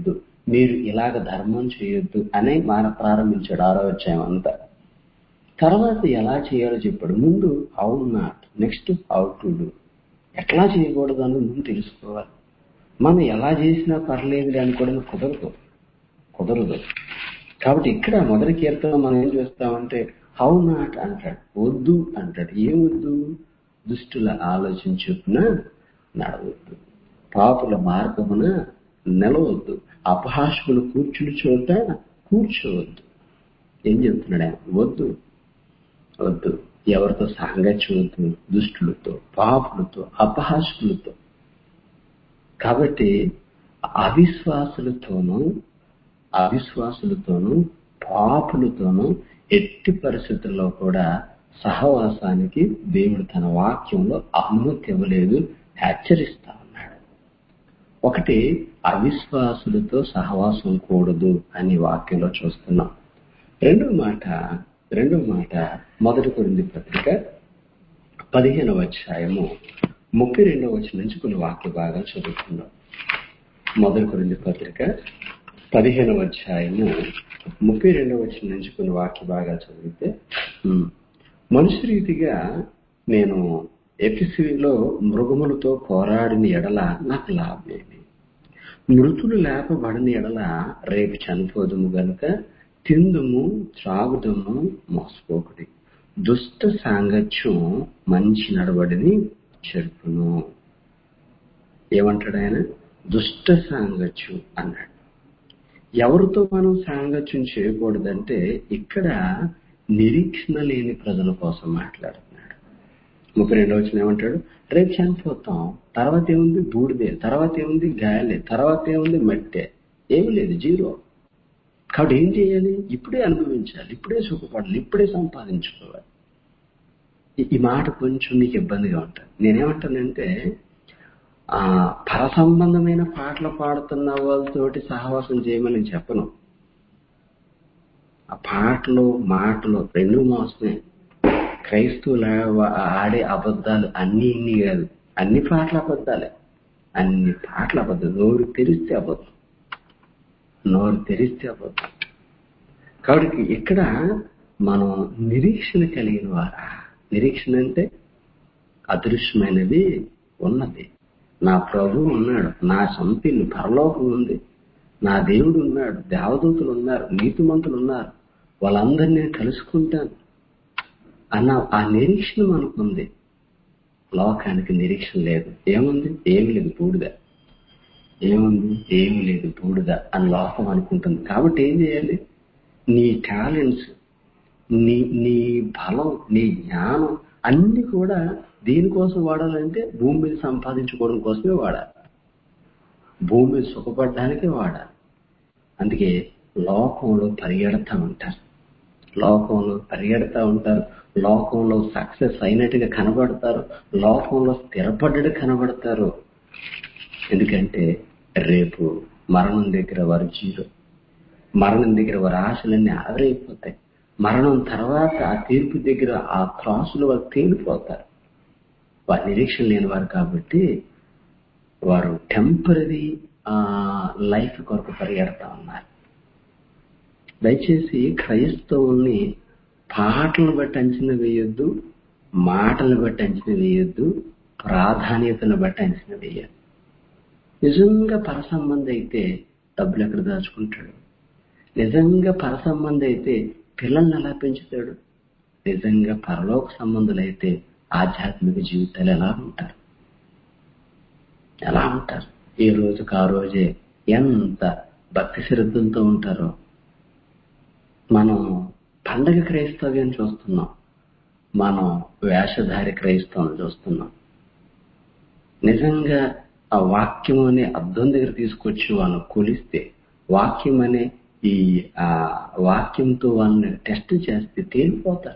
మీరు ఇలాగ ధర్మం చేయొద్దు అనే మాన ప్రారంభించాడు ఆరో అధ్యాయం అంతా తర్వాత ఎలా చేయాలో చెప్పాడు ముందు how not next how to do ఎట్లా చేయకూడదు అన్నది ముందు తెలుసుకోవాలి మనం ఎలా చేసినా పర్లేదు అనుకోవడం కుదరదు కుదరదు కాబట్టి ఇక్కడ మొదటి కీర్తన మనం ఏం చేస్తామంటే హౌ నాట్ అంటాడు వద్దు అంటాడు ఏం వద్దు దుష్టుల ఆలోచన చొప్పున నడవద్దు పాపుల మార్గమున నిలవద్దు అపహాసుకులు కూర్చుని చోట కూర్చోవద్దు ఏం చెప్తున్నాడు ఆయన వద్దు వద్దు ఎవరితో సాంగత్యం వద్దు దుష్టులతో పాపులతో అపహాసుకులతో కాబట్టి అవిశ్వాసులతోనూ అవిశ్వాసులతోనూ పాపులతోనూ ఎట్టి పరిస్థితుల్లో కూడా సహవాసానికి దేవుడు తన వాక్యంలో అనుమతి ఇవ్వలేదు హెచ్చరిస్తా ఉన్నాడు ఒకటి అవిశ్వాసులతో సహవాసం కూడదు అని వాక్యంలో చూస్తున్నాం రెండో మాట రెండో మాట మొదటి కొరింది పత్రిక పదిహేనవ అధ్యాయము ముప్పై రెండవ వచ్చిన నుంచి కొన్ని వాక్య భాగాలు చదువుకుందాం మొదటి కొరింది పత్రిక పదిహేనవ అధ్యాయము ముప్పై రెండవ వచ్చిన నుంచి కొన్ని వాక్య భాగాలు చదివితే ఉమ్, మనుషు రీతిగా నేను ఎఫిసిలో మృగములతో పోరాడిన ఎడల నాకు లాభమేమి మృతులు లేపబడని ఎడల రేపు చనిపోదుము గనుక తిందుము త్రాగుదము మోసపోకుడి దుష్ట సాంగత్యం మంచి నడవడిని చెరుపును ఏమంటాడు ఆయన దుష్ట సాంగత్యం అన్నాడు ఎవరితో మనం సాంగత్యం చేయకూడదంటే ఇక్కడ నిరీక్షణ లేని ప్రజల కోసం మాట్లాడుతున్నాడు ముప్పై రెండో వచ్చిన ఏమంటాడు రేపు చనిపోతాం తర్వాత ఏముంది బూడిదే తర్వాత ఏముంది గాయలే తర్వాత ఏముంది మట్టే ఏమి లేదు జీరో కాబట్టి ఏం చేయాలి ఇప్పుడే అనుభవించాలి ఇప్పుడే సుఖపడాలి ఇప్పుడే సంపాదించుకోవాలి ఈ- ఈ మాట కొంచెం మీకు ఇబ్బందిగా ఉంటుంది నేనేమంటానంటే ఆ పర సంబంధమైన పాటలు పాడుతున్న వాళ్ళతోటి సహవాసం చేయమని నేను చెప్పను ఆ పాటలు మాటలు రెండు మోసమే క్రైస్తవుల ఆడే అబద్ధాలు అన్ని ఇన్ని కాదు అన్ని పాటలు అబద్ధాలే అన్ని పాటలు అబద్ధాలు నోరు తెరిస్తే అబద్ధం నోరు తెరిస్తే అబద్ధం కాబట్టి ఇక్కడ మనం నిరీక్షణ కలిగిన వారా నిరీక్షణ అంటే అదృశ్యమైనది ఉన్నది నా ప్రభు ఉన్నాడు నా సొంతిల్లు పరలోకం ఉంది నా దేవుడు ఉన్నాడు దేవదూతలు ఉన్నారు నీతిమంతులు ఉన్నారు వాళ్ళందరినీ నేను కలుసుకుంటాను అన్న ఆ నిరీక్షణ మనకుంది లోకానికి నిరీక్షణ లేదు ఏముంది ఏమి లేదు బూడిద ఏముంది ఏమి లేదు బూడిద అని లోకం అనుకుంటుంది కాబట్టి ఏం చేయాలి నీ టాలెంట్స్ నీ నీ బలం నీ జ్ఞానం అన్ని కూడా దేనికోసం వాడాలంటే భూమి మీద సంపాదించుకోవడం కోసమే వాడాలి భూమి మీద సుఖపడడానికే వాడాలి అందుకే లోకంలో పరిగెడతా ఉంటారు లోకంలో పరిగెడతా ఉంటారు లోకంలో సక్సెస్ అయినట్టుగా కనబడతారు లోకంలో స్థిరపడ్డట్టు కనబడతారు ఎందుకంటే రేపు మరణం దగ్గర వారు జీరో మరణం దగ్గర వారి ఆశలన్నీ ఆవిరైపోతాయి మరణం తర్వాత ఆ తీర్పు దగ్గర ఆ త్రాసులు వారు తేలిపోతారు వారి నిరీక్షణ లేని వారు కాబట్టి వారు టెంపరీ లైఫ్ కొరకు పరిగెడతా ఉన్నారు దయచేసి క్రైస్తవుల్ని పాటలను బట్టి అంచనా వేయొద్దు మాటలను బట్టి అంచనా వేయొద్దు ప్రాధాన్యతను బట్టి అంచనా వేయాలి నిజంగా పరసంబంధి అయితే డబ్బులు ఎక్కడ దాచుకుంటాడు నిజంగా పరసంబంధి అయితే పిల్లల్ని ఎలా పెంచుతాడు నిజంగా పరలోక సంబంధులైతే ఆధ్యాత్మిక జీవితాలు ఎలా ఉంటారు ఎలా ఉంటారు ఈ రోజుకు ఆ రోజే ఎంత భక్తి శ్రద్ధలతో ఉంటారో మనం పండగ క్రైస్తవ్యం చూస్తున్నాం మనం వేషధారి క్రైస్తవం చూస్తున్నాం నిజంగా ఆ వాక్యం అనే అర్థం దగ్గర తీసుకొచ్చి వాళ్ళని కొలిస్తే వాక్యం అనే ఈ ఆ వాక్యంతో వాళ్ళని టెస్ట్ చేస్తే తేలిపోతారు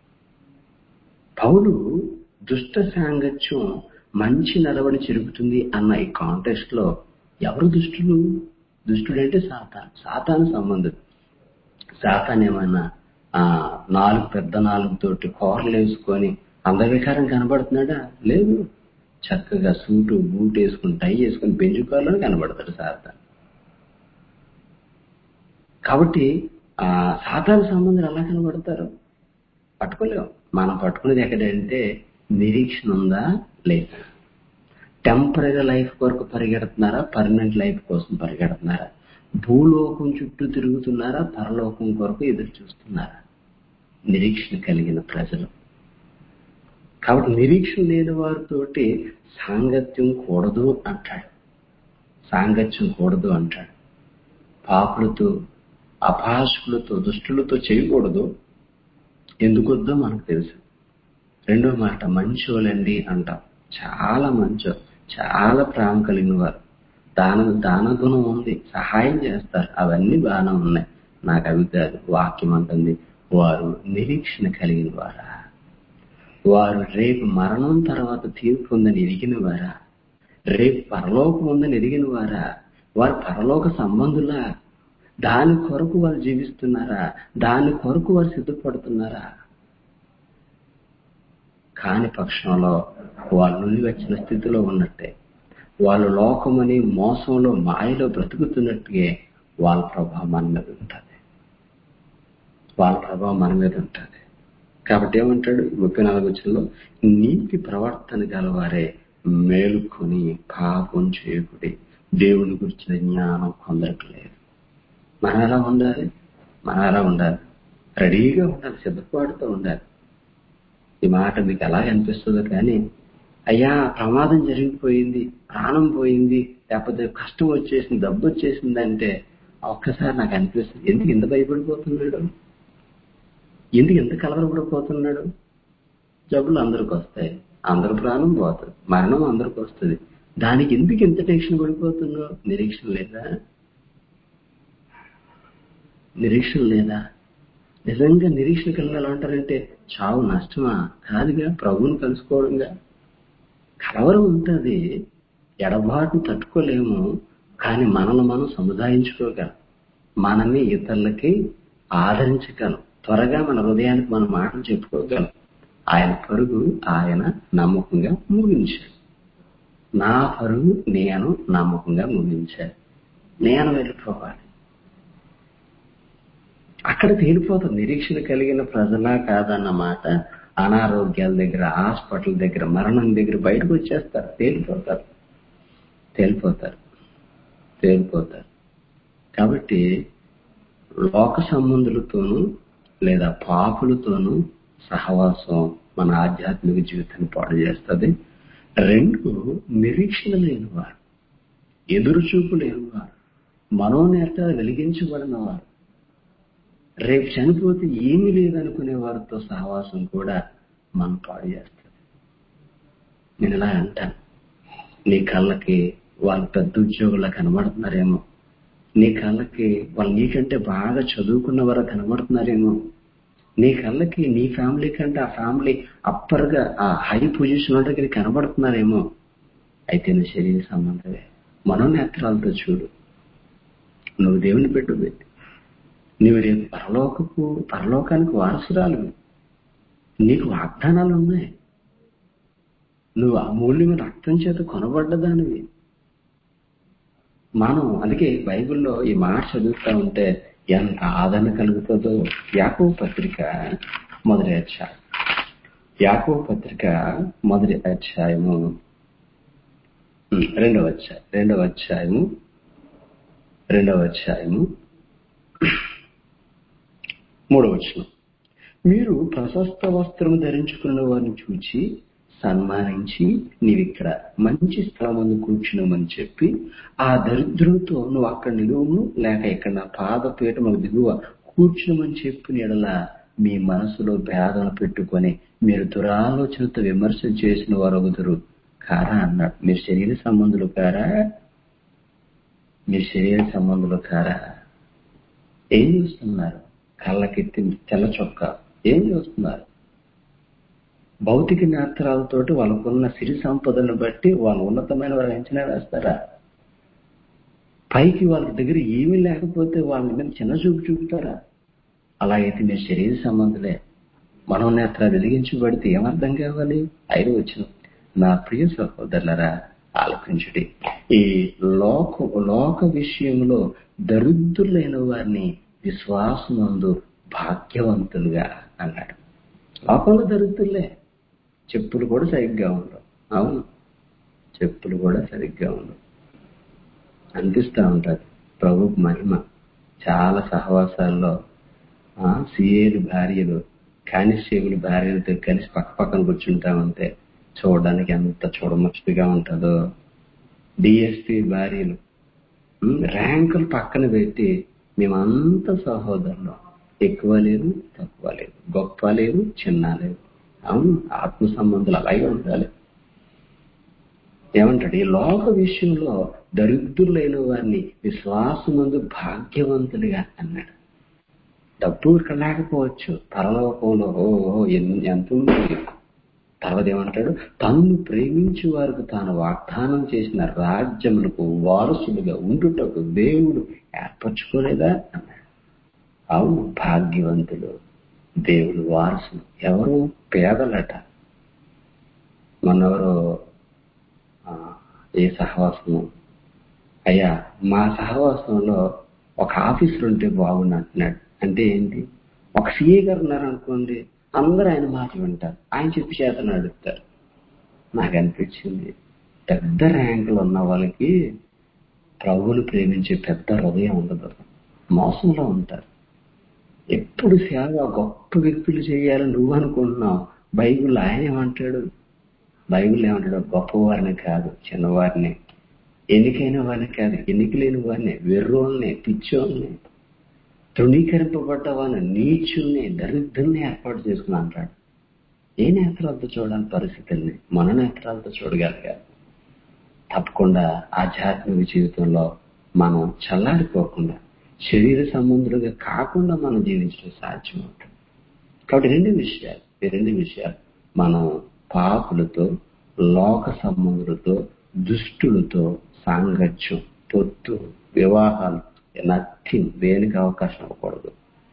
పౌలు దుష్ట సాంగత్యం మంచి నడవడి చెరుపుతుంది అన్న ఈ కాంటెక్స్ట్ లో ఎవరు దుష్టులు దుష్టుడంటే సాతాన్ సాతాను సంబంధం సాతాన్ ఏమైనా ఆ నాలుగు పెద్ద నాలుగు తోటి కూరలు వేసుకొని అందవికారం కనబడుతున్నాడా లేదు చక్కగా సూటు బూట్ వేసుకుని టై వేసుకుని బెంచు కార్లో కనబడతాడు సాతాన్ కాబట్టి ఆ సాధారణ సంబంధాలు ఎలా కనబడతారు పట్టుకోలేము మనం పట్టుకునేది ఎక్కడంటే నిరీక్షణ ఉందా లేదా టెంపరీ లైఫ్ కొరకు పరిగెడుతున్నారా పర్మనెంట్ లైఫ్ కోసం పరిగెడుతున్నారా భూలోకం చుట్టూ తిరుగుతున్నారా పరలోకం కొరకు ఎదురు చూస్తున్నారా నిరీక్షణ కలిగిన ప్రజలు కాబట్టి నిరీక్షణ లేని వారితోటి సాంగత్యం కూడదు అంటాడు సాంగత్యం కూడదు అంటాడు పాపులతో అభాషకులతో దుష్టులతో చేయకూడదు ఎందుకొద్దో మనకు తెలుసు రెండో మాట మంచోళ్ళండి అంటాం చాలా మంచో చాలా ప్రేమ కలిగిన వారు దాన దాన గుణం ఉంది సహాయం చేస్తారు అవన్నీ బాగానే ఉన్నాయి నాకు అవి కాదు వాక్యం అంటుంది వారు నిరీక్షణ కలిగిన వారా వారు రేపు మరణం తర్వాత తీర్పు ఉందని ఎరిగిన వారా రేపు పరలోకం ఉందని ఎరిగిన వారా వారు పరలోక సంబంధులా దాని కొరకు వారు జీవిస్తున్నారా దాని కొరకు వారు సిద్ధపడుతున్నారా కాని పక్షంలో వాళ్ళు నుండి వచ్చిన స్థితిలో ఉన్నట్టే వాళ్ళు లోకమని మోసంలో మాయలో బ్రతుకుతున్నట్టుగా వాళ్ళ ప్రభావం మన మీద ఉంటుంది వాళ్ళ ప్రభావం మన మీద ఉంటుంది కాబట్టి ఏమంటాడు ముప్పై నాలుగు వచ్చంలో నీతి ప్రవర్తన గలవారే మేలుకొని పాపం చేయకుడి దేవుని గురించిన జ్ఞానం కొందరికి లేదు మనం ఎలా ఉండాలి మనం ఎలా ఉండాలి రెడీగా ఉండాలి సిద్ధపాటుతో ఉండాలి ఈ మాట మీకు ఎలా అనిపిస్తుందో కానీ అయ్యా ప్రమాదం జరిగిపోయింది ప్రాణం పోయింది లేకపోతే కష్టం వచ్చేసింది దెబ్బ వచ్చేసింది అంటే ఒక్కసారి నాకు అనిపిస్తుంది ఎందుకు ఇంత భయపడిపోతున్నాడు ఎందుకు ఎంత కలవరపడిపోతున్నాడు జబ్బులు అందరికి వస్తాయి అందరు ప్రాణం పోతుంది మరణం అందరికి వస్తుంది దానికి ఎందుకు ఇంత టెన్షన్ పడిపోతున్నావు నిరీక్షణ లేదా నిరీక్షణ లేదా నిజంగా నిరీక్షణ కలిగిన ఎలా ఉంటారంటే చావు నష్టమా కాదుగా ప్రభువుని కలుసుకోవడంగా కలవరం ఉంటుంది ఎడబాటు తట్టుకోలేము కానీ మనల్ని మనం సముదాయించుకోగలం మనమే ఇతరులకి ఆదరించగలం త్వరగా మన హృదయానికి మన మాటలు చెప్పుకోగలం ఆయన పరుగు ఆయన నమ్మకంగా ముగించాడు నా పరుగు నేను నమ్మకంగా ముగించాను నేను వెళ్ళిపోవాలి అక్కడ తేలిపోతుంది నిరీక్షణ కలిగిన ప్రజలా కాదన్న మాట అనారోగ్యాల దగ్గర హాస్పిటల్ దగ్గర మరణం దగ్గర బయటకు వచ్చేస్తారు తేలిపోతారు తేలిపోతారు తేలిపోతారు కాబట్టి లోక సంబంధులతోనూ లేదా పాపులతోనూ సహవాసం మన ఆధ్యాత్మిక జీవితాన్ని పాడు చేస్తుంది రెండు నిరీక్షణ లేనివారు ఎదురు చూపు లేనివారు మనోనేత వెలిగించబడిన వారు రేపు చనిపోతే ఏమీ లేదనుకునే వారితో సహవాసం కూడా మనం పాడు చేస్తుంది నేను ఇలా అంటాను నీ కళ్ళకి వాళ్ళు పెద్ద ఉద్యోగుల్లో కనబడుతున్నారేమో నీ కళ్ళకి వాళ్ళు నీకంటే బాగా చదువుకున్న వారు కనబడుతున్నారేమో నీ కళ్ళకి నీ ఫ్యామిలీ కంటే ఆ ఫ్యామిలీ అప్పర్గా ఆ హై పొజిషన్ దగ్గర కనబడుతున్నారేమో అయితే నీ శరీర సంబంధమే మనోనేత్రాలతో చూడు నువ్వు దేవుని పెట్టు నువ్వు రేపు పరలోకపు పరలోకానికి వారసురాలు నీకు వాగ్దానాలు ఉన్నాయి నువ్వు అమూల్యమైన రక్తం చేత కొనబడ్డదానివి మనం అందుకే బైబిల్లో ఈ మాట చదువుతా ఉంటే ఎంత ఆదరణ కలుగుతుందో యాకో పత్రిక మొదటి అధ్యాయం యాకో పత్రిక మొదటి అధ్యాయము రెండవ అధ్యాయం రెండవ అధ్యాయము రెండవ అధ్యాయము మూడవ వచనం మీరు ప్రశస్త వస్త్రం ధరించుకున్న వారిని చూచి సన్మానించి నీవిక్కడ మంచి స్థలం కూర్చున్నామని చెప్పి ఆ దరిద్రులతో నువ్వు అక్కడ నిలువును లేక ఇక్కడ నా పాదపీఠముకు దిగువ కూర్చున్నామని చెప్పిన ఎడల మీ మనసులో భేదన పెట్టుకొని మీరు దురాలోచనతో విమర్శ చేసిన వారు ఒకదురు కారా అన్నాడు మీరు శరీర సంబంధులు కారా మీరు శరీర సంబంధులు కారా ఏం చూస్తున్నారు కళ్ళకెత్తి తెల్ల చొక్క ఏం చూస్తున్నారు భౌతిక నేత్రాలతోటి వాళ్ళకున్న సిరి సంపదను బట్టి వాళ్ళు ఉన్నతమైన వారు అంచనా వేస్తారా పైకి వాళ్ళ దగ్గర ఏమీ లేకపోతే వాళ్ళ మీద చిన్న చూపు చూపుతారా అలాగైతే మీరు శరీర సంబంధులే మనోనేత్ర వెలిగించబడితే ఏమర్థం కావాలి ఐదు వచ్చిన నా ప్రియ సహోదరులరా ఆలోచించుడి ఈ లోక లోక విషయంలో దరిద్రులైన వారిని విశ్వాసమందు భాగ్యవంతులుగా అన్నాడు లోకంలో దరిద్రులే చెప్పులు కూడా సరిగ్గా ఉండవు అవును చెప్పులు కూడా సరిగ్గా ఉండవు అనిపిస్తూ ఉంటుంది ప్రభు మహిమ చాలా సహవాసాల్లో సిఏలు భార్యలు కానిస్టేబుల్ భార్యలతో కలిసి పక్క పక్కన కూర్చుంటా ఉంటే చూడడానికి ఎంత చూడముచ్చటగా ఉంటుందో డిఎస్పీ భార్యలు ఉమ్, ర్యాంకులు పక్కన పెట్టి మేమంతా సహోదరులు ఎక్కువ లేదు తక్కువ లేదు గొప్ప లేదు చిన్న లేదు అవును ఆత్మ సంబంధాలు అలాగే ఉండాలి ఏమంటాడు ఈ లోక విషయంలో దరిద్రులైన వారిని విశ్వాసమందు భాగ్యవంతులుగా అన్నాడు డబ్బు ఇక్కడ లేకపోవచ్చు పరలోకంలో ఓ ఓ, ఎన్ని- ఎంత ఉంది తర్వాత ఏమంటాడు తన్ను ప్రేమించే వారికి తాను వాగ్దానం చేసిన రాజ్యములకు వారసులుగా ఉండుటకు దేవుడు ఏర్పరచుకోలేదా అన్నాడు అవును భాగ్యవంతులు దేవుడు వారసులు ఎవరు పేదలట మొన్నెవరో ఆ, ఏ సహవాసము అయ్యా మా సహవాసంలో ఒక ఆఫీసర్ ఉంటే బాగుండు అంటున్నాడు అంటే ఏంటి ఒక సీఏ గారు ఉన్నారు అనుకోండి అందరూ ఆయన మాట వింటారు ఆయన చెప్పి చేతను అడుగుతారు నాకు అనిపించింది పెద్ద ర్యాంకులు ఉన్న వాళ్ళకి ప్రభువులు ప్రేమించే పెద్ద హృదయం ఉండదు మోసంలో ఉంటారు ఎప్పుడు సేవ గొప్ప వ్యక్తులు చేయాలని నువ్వు అనుకుంటున్నావు బైబిల్ ఆయన ఏమంటాడు బైబిల్ ఏమంటాడు గొప్పవారిని కాదు చిన్నవారిని ఎన్నికైన వారిని కాదు ఎన్నిక లేని వారిని వెర్రోల్ని పిచ్చోల్ని తృణీకరింపబడ్డ వారిని నీచుల్ని దరిద్రుల్ని ఏర్పాటు చేసుకుని అంటాడు ఏ నేత్రాలతో చూడాలి పరిస్థితుల్ని మన నేత్రాలతో చూడగలిగారు తప్పకుండా ఆధ్యాత్మిక జీవితంలో మనం చల్లారిపోకుండా శరీర సంబంధులుగా కాకుండా మనం జీవించడం సాధ్యం అవుతుంది కాబట్టి రెండు విషయాలు ఈ రెండు విషయాలు మనం పాపులతో లోక సంబంధులతో దుష్టులతో సాంగత్యం పొత్తు వివాహాలు నథింగ్ దేనికి అవకాశం ఇవ్వకూడదు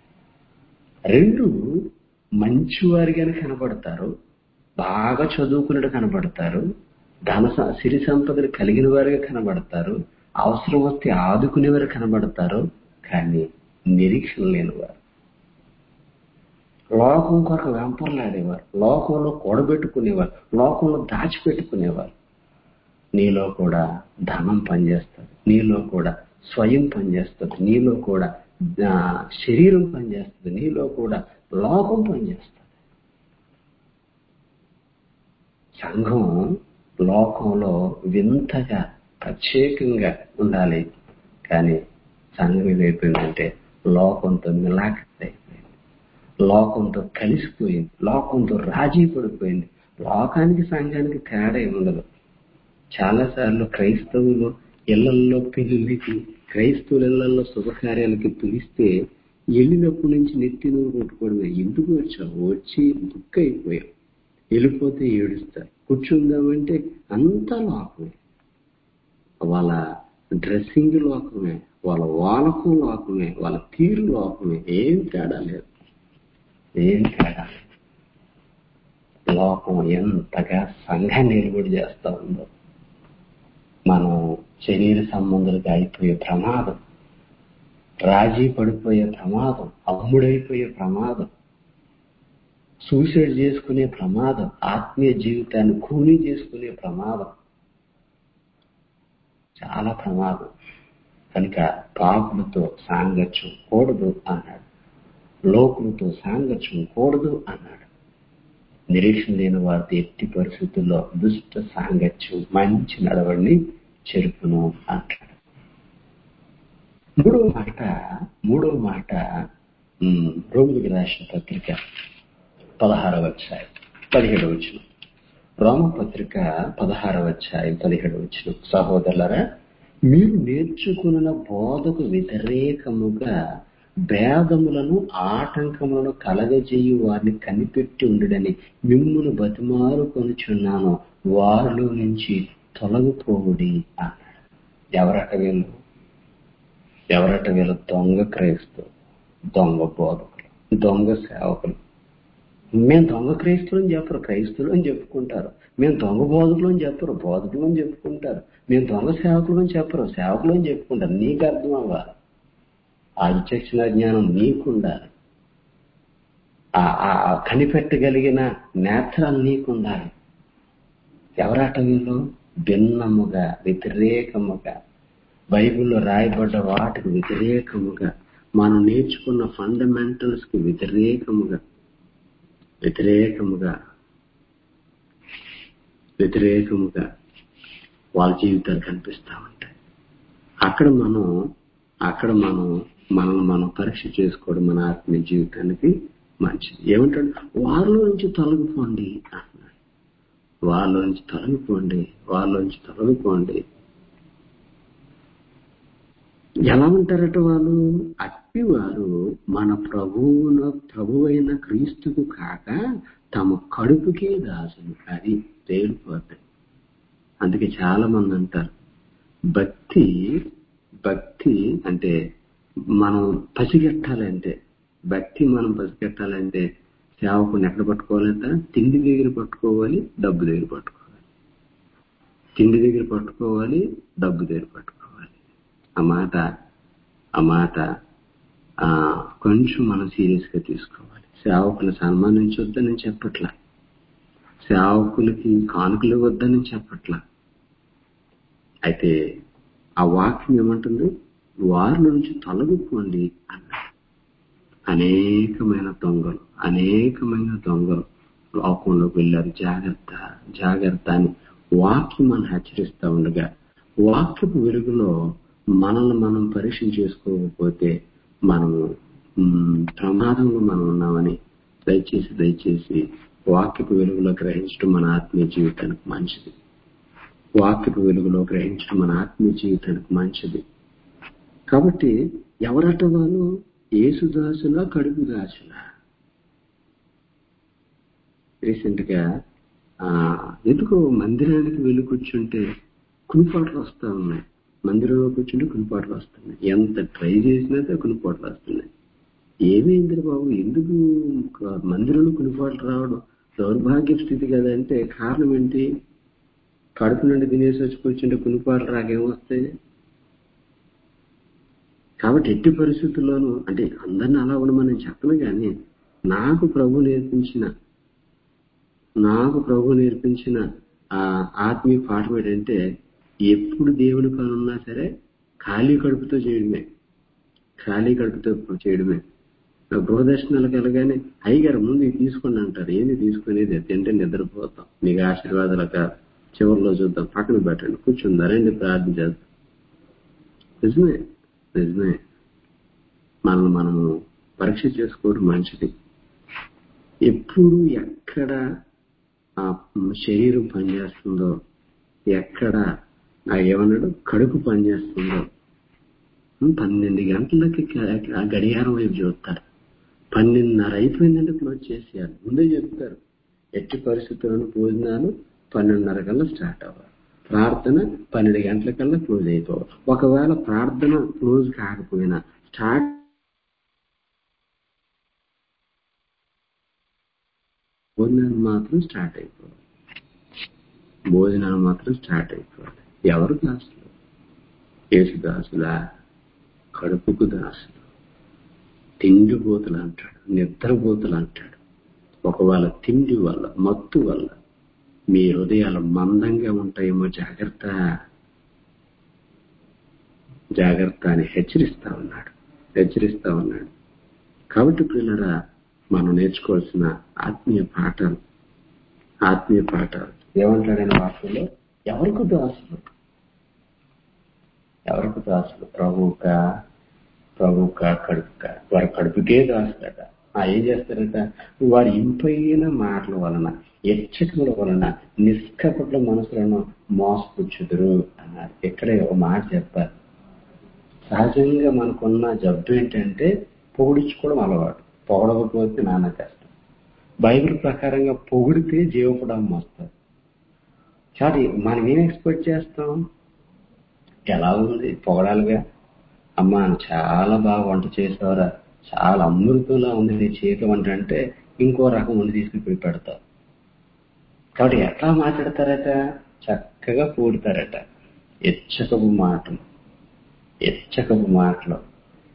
రెండు మంచివారిగానే కనబడతారు బాగా చదువుకున్నట్టు కనబడతారు ధన స- సిరి సంపదలు కలిగిన వారిగా కనబడతారు అవసరం వస్తే ఆదుకునేవారు కనబడతారు కానీ నిరీక్షణ లేనివారు లోకం కొరకు వెంపర్లాడేవారు లోకంలో కూడబెట్టుకునేవారు లోకంలో దాచిపెట్టుకునేవారు నీలో కూడా ధనం పనిచేస్తుంది నీలో కూడా స్వయం పనిచేస్తుంది నీలో కూడా ఆ, శరీరం పనిచేస్తుంది నీలో కూడా లోకం పనిచేస్తుంది సంఘం లోకంలో వింతగా ప్రత్యేకంగా ఉండాలి కానీ సంఘం ఏమైపోయిందంటే లోకంతో మిలాఖత్ అయిపోయింది లోకంతో కలిసిపోయింది లోకంతో రాజీ పడిపోయింది లోకానికి సంఘానికి తేడా ఏమి ఉండదు చాలా సార్లు క్రైస్తవులు ఇళ్లల్లో పెళ్లికి క్రైస్తవుల ఇళ్లలో శుభకార్యాలకి పిలిస్తే వెళ్ళినప్పటి నుంచి నెత్తి నువ్వు కొట్టుకోవడమే ఎందుకు వచ్చావు వచ్చి బుక్ అయిపోయావు వెళ్ళిపోతే ఏడుస్తారు కూర్చుందామంటే అంతా లోకమే వాళ్ళ డ్రెస్సింగ్ లోకమే వాళ్ళ వాలకం లోకమే వాళ్ళ తీరు లోకమే ఏం తేడా లేదు ఏం తేడా లేదు. లోకం ఎంతగా సంఘాన్ని నిలబడి చేస్తా ఉందో మనం శరీర సంబంధులుగా అయిపోయే ప్రమాదం రాజీ పడిపోయే ప్రమాదం అమ్ముడైపోయే ప్రమాదం సూసైడ్ చేసుకునే ప్రమాదం ఆత్మీయ జీవితాన్ని కూలీ చేసుకునే ప్రమాదం చాలా ప్రమాదం కనుక పాపులతో సాంగత్యం కూడదు అన్నాడు లోకులతో సాంగత్యం కూడదు అన్నాడు నిరీక్షణ లేని వారితో ఎట్టి పరిస్థితుల్లో దుష్ట సాంగత్యం మంచి నడవడిని చెరుపును అంటాడు మూడో మాట మూడో మాట ఉమ్, రోమిలికి రాసిన పత్రిక పదహారవ అధ్యాయం పదిహేడు వచ్చిన రోమ పత్రిక పదహారవ అధ్యాయం పదిహేడు వచ్చిన సహోదరులరా మీరు నేర్చుకున్న బోధకు వ్యతిరేకముగా భేదములను ఆటంకములను కలగజేయు వారిని కనిపెట్టి ఉండడని మిమ్మును బతిమారు కొనుచున్నాను వారిలో నుంచి తొలగిపోవుడి అన్నాడు ఎవరట వీళ్ళు ఎవరట వీళ్ళు దొంగ క్రైస్తవు దొంగ బోధకులు దొంగ సేవకులు మేము దొంగ క్రైస్తులు అని చెప్పరు క్రైస్తులు అని చెప్పుకుంటారు మేము దొంగ బోధకులు అని చెప్పరు బోధకులు అని చెప్పుకుంటారు మేము దొంగ సేవకులు అని చెప్పరు సేవకులు అని చెప్పుకుంటారు నీకు అర్థం అవ్వాలి ఆ విచక్షణ జ్ఞానం నీకుండాలి ఆ- ఆ ఆ కనిపెట్టగలిగిన నేత్రాలు నీకుండాలి ఎవరాట వీళ్ళు భిన్నముగా వ్యతిరేకముగా బైబిల్లో రాయబడ్డ వాటికి వ్యతిరేకముగా మనం నేర్చుకున్న ఫండమెంటల్స్ కి వ్యతిరేకముగా వ్యతిరేకముగా వ్యతిరేకముగా వాళ్ళ జీవితాలు కనిపిస్తా ఉంటాయి అక్కడ మనం అక్కడ మనం మనం మనం పరీక్ష చేసుకోవడం మన ఆత్మీయ జీవితానికి మంచిది ఏమంటాడు వారిలో నుంచి తొలగిపోండి అంటున్నాడు వాళ్ళ నుంచి తొలగిపోండి వాళ్ళ నుంచి తొలగిపోండి ఎలా ఉంటారట వాళ్ళు అట్టి వారు మన ప్రభువున ప్రభువైన క్రీస్తుకు కాక తమ కడుపుకే దాసులు అది తేలిపోతాయి అందుకే చాలా మంది అంటారు భక్తి భక్తి అంటే మనం పసిగట్టాలంటే భక్తి మనం పసిగట్టాలంటే సేవకుని ఎక్కడ పట్టుకోవాలంట తిండి దగ్గర పట్టుకోవాలి డబ్బు దగ్గర పట్టుకోవాలి తిండి దగ్గర పట్టుకోవాలి డబ్బు దగ్గర పట్టుకోవాలి ఆ మాట ఆ మాట ఆ కొంచెం మనం సీరియస్ గా తీసుకోవాలి సేవకుని సన్మానించొద్దని నేను చెప్పట్లా సేవకులకి కానుకలు ఇవ్వద్దని నేను చెప్పట్లా అయితే ఆ వాక్యం ఏమంటుంది వారి నుంచి తొలగిపోండి అన్నాడు అనేకమైన దొంగలు అనేకమైన దొంగలు లోకంలోకి వెళ్ళారు జాగ్రత్త జాగ్రత్త అని వాక్యం మనం హెచ్చరిస్తా ఉండగా వాక్యపు వెలుగులో మనల్ని మనం పరీక్ష చేసుకోకపోతే మనము మ్, ప్రమాదంలో మనం ఉన్నామని దయచేసి దయచేసి వాక్యపు వెలుగులో గ్రహించడం మన ఆత్మీయ జీవితానికి మంచిది వాక్యపు వెలుగులో గ్రహించడం మన ఆత్మీయ జీవితానికి మంచిది కాబట్టి ఎవరట వాళ్ళు ఏసుదాసులా కడుపు దాసులా రీసెంట్ గా ఆ, ఎందుకో మందిరానికి వెళ్ళి కూర్చుంటే కునిపాట్లు వస్తా ఉన్నాయి మందిరంలో కూర్చుంటే కునిపాట్లు వస్తున్నాయి ఎంత ట్రై చేసినా సరే కునిపాట్లు వస్తున్నాయి ఏమైంది బాబు ఎందుకు క- మందిరంలో కునిపాట్లు రావడం దౌర్భాగ్య స్థితి కదా అంటే కారణం ఏంటి కడుపు నుండి తినేసి వచ్చి కూర్చుంటే కునిపాట్లు రాకేమొస్తాయి కాబట్టి ఎట్టి పరిస్థితుల్లోనూ అంటే అందరిని అలా ఉండమని నేను చెప్పను కానీ నాకు ప్రభు నేర్పించిన నాకు ప్రభు నేర్పించిన ఆ ఆత్మీయ పాఠం ఏంటంటే ఎప్పుడు దేవుని పని ఉన్నా సరే ఖాళీ కడుపుతో చేయడమే ఖాళీ కడుపుతో చేయడమే గృహదర్శనాలకు వెళ్ళగానే అయ్యగారు ముందు ఇది తీసుకోండి అంటారు ఏంది తీసుకునేది తింటే నిద్రపోతాం మీకు ఆశీర్వాదాలు కాదు చివరిలో చూద్దాం పక్కన పెట్టండి కూర్చుందా రండి ప్రార్థన చేద్దాం నిజమే నిజమే మనల్ని మనము పరీక్ష చేసుకోవడం మంచిది ఎప్పుడు ఎక్కడ ఆ శరీరం పనిచేస్తుందో ఎక్కడ ఆ ఏమన్నాడు కడుపు పనిచేస్తుందో ఉమ్, పన్నెండు గంటలకి క- ఆ గడియారం వైపు చూస్తారు పన్నెండున్నర అయిపోయిందంటే క్లోజ్ చేసేయాలి ముందే చెప్తారు ఎట్టి పరిస్థితులను భోజనాలు పన్నెండున్నర కల్లా స్టార్ట్ అవ్వాలి ప్రార్థన పన్నెండు గంటల కల్లా క్లోజ్ అయిపోవాలి ఒకవేళ ప్రార్థన క్లోజ్ కాకపోయినా స్టార్ట్ భోజనాలు మాత్రం స్టార్ట్ అయిపోవాలి భోజనాలు మాత్రం స్టార్ట్ అయిపోవాలి ఎవరు దాసులు యేసు దాసులా కడుపుకు దాసులు తిండిపోతులు అంటాడు నిద్రపోతులు అంటాడు ఒకవేళ తిండి వల్ల మత్తు వల్ల మీ హృదయాలు మందంగా ఉంటాయేమో జాగ్రత్త జాగ్రత్త అని హెచ్చరిస్తా ఉన్నాడు హెచ్చరిస్తా ఉన్నాడు కాబట్టి పిల్లరా మనం నేర్చుకోవాల్సిన ఆత్మీయ పాఠాలు ఆత్మీయ పాఠాలు ఏమంటాడని వాక్యంలో ఎవరికి దాసులు ఎవరికి దాసులు ప్రభుక ప్రభుక కడుపుక వారి కడుపుకే దాసులట ఆ ఏం చేస్తారట వారి ఇంపైన మాటల వలన ఎచ్చకముల వలన నిష్కపట్ల మనసులను మోసపుచ్చుదురు అన్నారు ఇక్కడే ఒక మాట చెప్పారు సహజంగా మనకున్న జబ్బు ఏంటంటే పొగిడించుకోవడం అలవాటు పొగడకపోతే నాన్న కష్టం బైబిల్ ప్రకారంగా పొగిడితే జీవపడం వస్తుంది చాటి మనం ఏం ఎక్స్పెక్ట్ చేస్తాం ఎలా ఉంది పొగడాలిగా అమ్మా చాలా బాగా వంట చేసేవారా చాలా అమృతంలా ఉంది నీ చేతి వంట అంటే ఇంకో రకం వండి తీసుకుని పెడతావు కాబట్టి ఎట్లా మాట్లాడతారట చక్కగా పూడతారట ఎచ్చకపు మాటలు ఎచ్చకపు మాటలు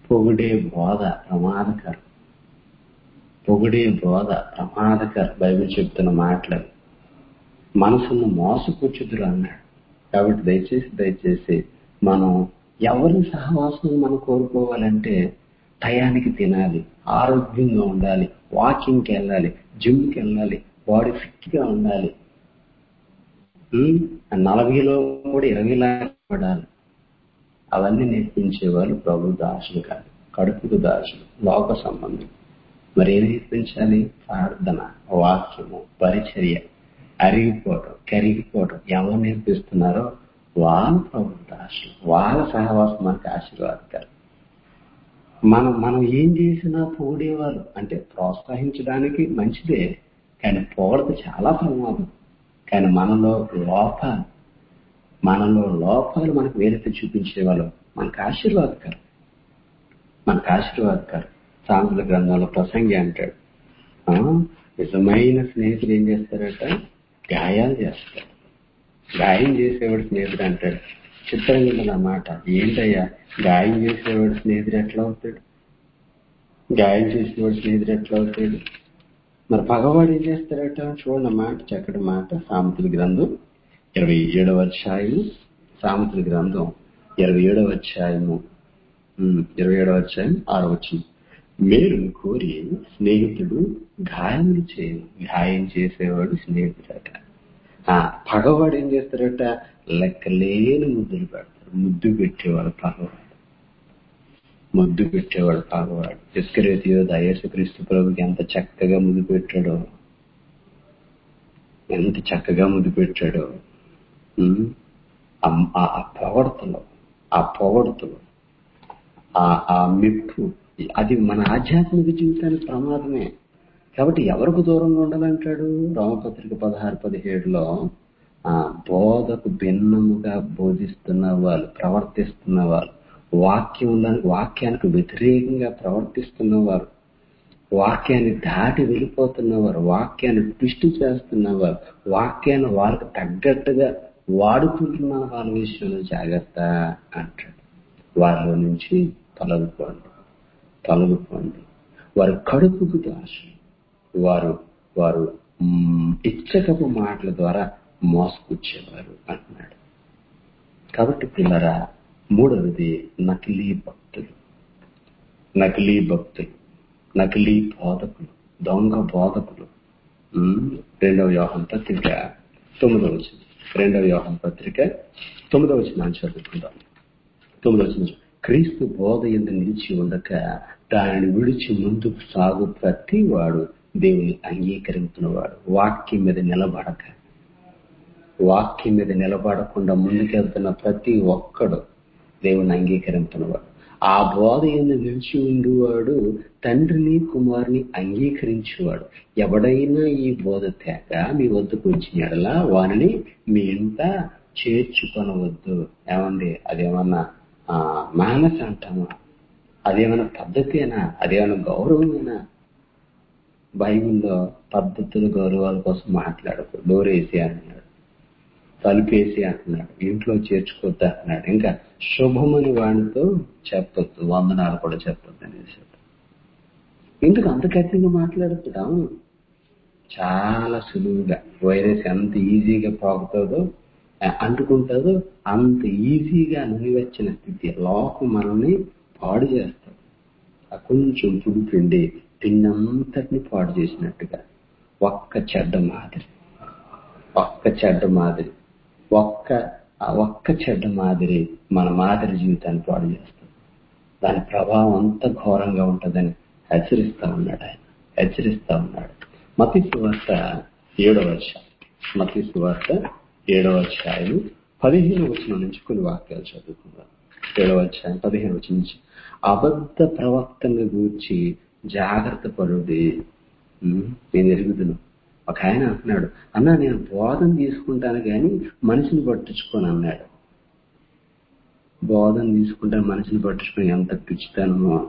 పొగిడే బోధ ప్రమాదకరం పొగిడే బోధ ప్రమాదకరం బైబిల్ చెప్తున్న మాటలు మనసును మోసపుచ్చుదురు అన్నాడు కాబట్టి దయచేసి దయచేసి మనం ఎవరి సహవాసం మనం కోరుకోవాలంటే టయానికి తినాలి ఆరోగ్యంగా ఉండాలి వాకింగ్కి వెళ్ళాలి జిమ్కి వెళ్ళాలి బాడీ ఫిట్ గా ఉండాలి ఉమ్, నలభైలో కూడా ఇరవై లాగా పడాలి అవన్నీ నేర్పించేవాళ్ళు ప్రభు దాసులు కాదు కడుపుకు దాసులు లోక సంబంధం మరి ఏం నేర్పించాలి ప్రార్థన వాక్యము పరిచర్య అరిగిపోవటం కరిగిపోవటం ఎవరు నేర్పిస్తున్నారో వాళ్ళ ప్రభు దాసులు వాళ్ళ సహవాసం మనకి ఆశీర్వాదకరం మనం మనం ఏం చేసినా పొగిడేవాళ్ళు అంటే ప్రోత్సహించడానికి మంచిదే కానీ పొగడత చాలా ప్రమాదం కానీ మనలో లోపాలు మనలో లోపాలు మనకు వేరైతే చూపించేవాళ్ళు మనకు ఆశీర్వాదకరం మనకు ఆశీర్వాదకరం సాంతుల గ్రంథంలో ప్రసంగి అంటాడు ఆ, నిజమైన స్నేహితుడు ఏం చేస్తారట గాయాలు చేస్తారు గాయం చేసేవాడు స్నేహితుడు అంటాడు చిత్రంగా ఉన్నది ఆ మాట ఏంటయ్యా గాయం చేసేవాడు స్నేహితుడు ఎట్లా అవుతాడు గాయం చేసేవాడు స్నేహితుడు ఎట్లా అవుతాడు మరి పగవాడు ఏం చేస్తారట చూడండి ఆ మాట చక్కటి మాట సామెతల గ్రంథం ఇరవై ఏడవ అధ్యాయము సామెతల గ్రంథం ఇరవై ఏడవ అధ్యాయము ఉమ్, ఇరవై ఏడవ అధ్యాయం ఆరో వచ్చింది మేలును కోరి స్నేహితుడు గాయములు చేయను గాయం చేసేవాడు స్నేహితుడట ఆ పగవాడు ఏం చేస్తారట లెక్కలేని ముద్దులు పెడతారు ముద్దు పెట్టేవాడు పగవాడు ముద్దు పెట్టేవాడు పగవాడు ఇస్కరేతి యేసుక్రీస్తు ప్రభుకి ఎంత చక్కగా ముద్దు పెట్టాడో ఎంత చక్కగా ముద్దు పెట్టాడో ఉమ్, ఆ- ఆ ఆ పొగడతలో ఆ పొగడతలో ఆ ఆ మెప్పు అది మన ఆధ్యాత్మిక జీవితానికి ప్రమాదమే కాబట్టి ఎవరికి దూరంగా ఉండాలంటాడు రామపత్రిక పదహారు పదిహేడులో ఆ బోధకు భిన్నముగా బోధిస్తున్న వాళ్ళు ప్రవర్తిస్తున్న వాళ్ళు వాక్యంలో వాక్యానికి వ్యతిరేకంగా ప్రవర్తిస్తున్న వారు వాక్యాన్ని దాటి వెళ్ళిపోతున్నవారు వాక్యాన్ని ట్విస్ట్ చేస్తున్నవారు వాక్యాన్ని వాళ్ళకి తగ్గట్టుగా వాడుకుంటున్న వాళ్ళ విషయంలో జాగ్రత్త అంటాడు వారిలో నుంచి తొలగిపోండి తొలగిపోండి వారి కడుపుకు దాసు వారు వారు మ్, ఇచ్చకపు మాటల ద్వారా మోసపుచ్చేవారు అంటున్నాడు కాబట్టి పిల్లరా మూడవది నకిలీ భక్తులు నకిలీ భక్తులు నకిలీ బోధకులు దొంగ బోధకులు ఉమ్, రెండవ వ్యూహం పత్రిక తొమ్మిదవ వచ్చింది రెండవ వ్యూహం పత్రిక తొమ్మిదవ వచ్చిన చదువుకుందాం తొమ్మిదవ వచ్చిన క్రీస్తు బోధ ఎందు నిలిచి ఉండక దానిని విడిచి ముందుకు సాగు ప్రతి వాడు దేవుని అంగీకరించినవాడు వాక్యం మీద నిలబడక వాక్యం మీద నిలబడకుండా ముందుకెళ్తున్న ప్రతి ఒక్కడు దేవుని అంగీకరించినవాడు ఆ బోధ ఎందు నిలిచి ఉండేవాడు తండ్రిని కుమారుని అంగీకరించేవాడు ఎవడైనా ఈ బోధ తేక మీ వద్దకు వచ్చిన ఎడలా వారిని మీ ఇంట చేర్చుకొనవద్దు ఏమండి అదేమన్నా ఆ, మానస అంటామా అదేమైనా పద్ధతేనా అదేమైనా గౌరవమేనా బైబిల్లో పద్ధతులు గౌరవాల కోసం మాట్లాడకు డోర్ వేసి అంటున్నాడు తలుపేసి అంటున్నాడు ఇంట్లో చేర్చుకోవద్దు అంటున్నాడు ఇంకా శుభమని వాడితో చెప్పొద్దు వందనాలు కూడా చెప్పొద్దు అనేసి ఎందుకు అంత కఠినంగా మాట్లాడుతున్నాం చాలా సులువుగా వైరస్ ఎంత ఈజీగా పాకుతుందో ఆ, అంటుకుంటుందో అంత ఈజీగా నునివచ్చిన స్థితి లోకం మనల్ని పాడు చేస్తుంది ఆ కొంచెం పుడి పిండి తిన్నంతటిని పాడు చేసినట్టుగా ఒక్క చెడ్డ మాదిరి ఒక్క చెడ్డ మాదిరి ఒక్క ఆ ఒక్క చెడ్డ మాదిరి మన మాదిరి జీవితాన్ని పాడు చేస్తుంది దాని ప్రభావం అంత ఘోరంగా ఉంటుందని హెచ్చరిస్తా ఉన్నాడు ఆయన హెచ్చరిస్తా ఉన్నాడు మతి సువార్త ఏడవ అధ్యాయం మతి సువార్త ఏడవ అధ్యాయం పదిహేను వచ్చిన నుంచి కొన్ని వాక్యాలు చదువుకుందాం ఏడవ అధ్యాయం పదిహేను వచ్చిన నుంచి అబద్ధ ప్రవక్తను గూర్చి జాగ్రత్త పడుది నేను ఎరుగుదును ఒక ఆయన అంటున్నాడు అన్నా నేను బోధన తీసుకుంటాను కానీ మనిషిని పట్టించుకోను అన్నాడు బోధన తీసుకుంటాను మనిషిని పట్టించుకొని ఎంత పిచ్చితనమో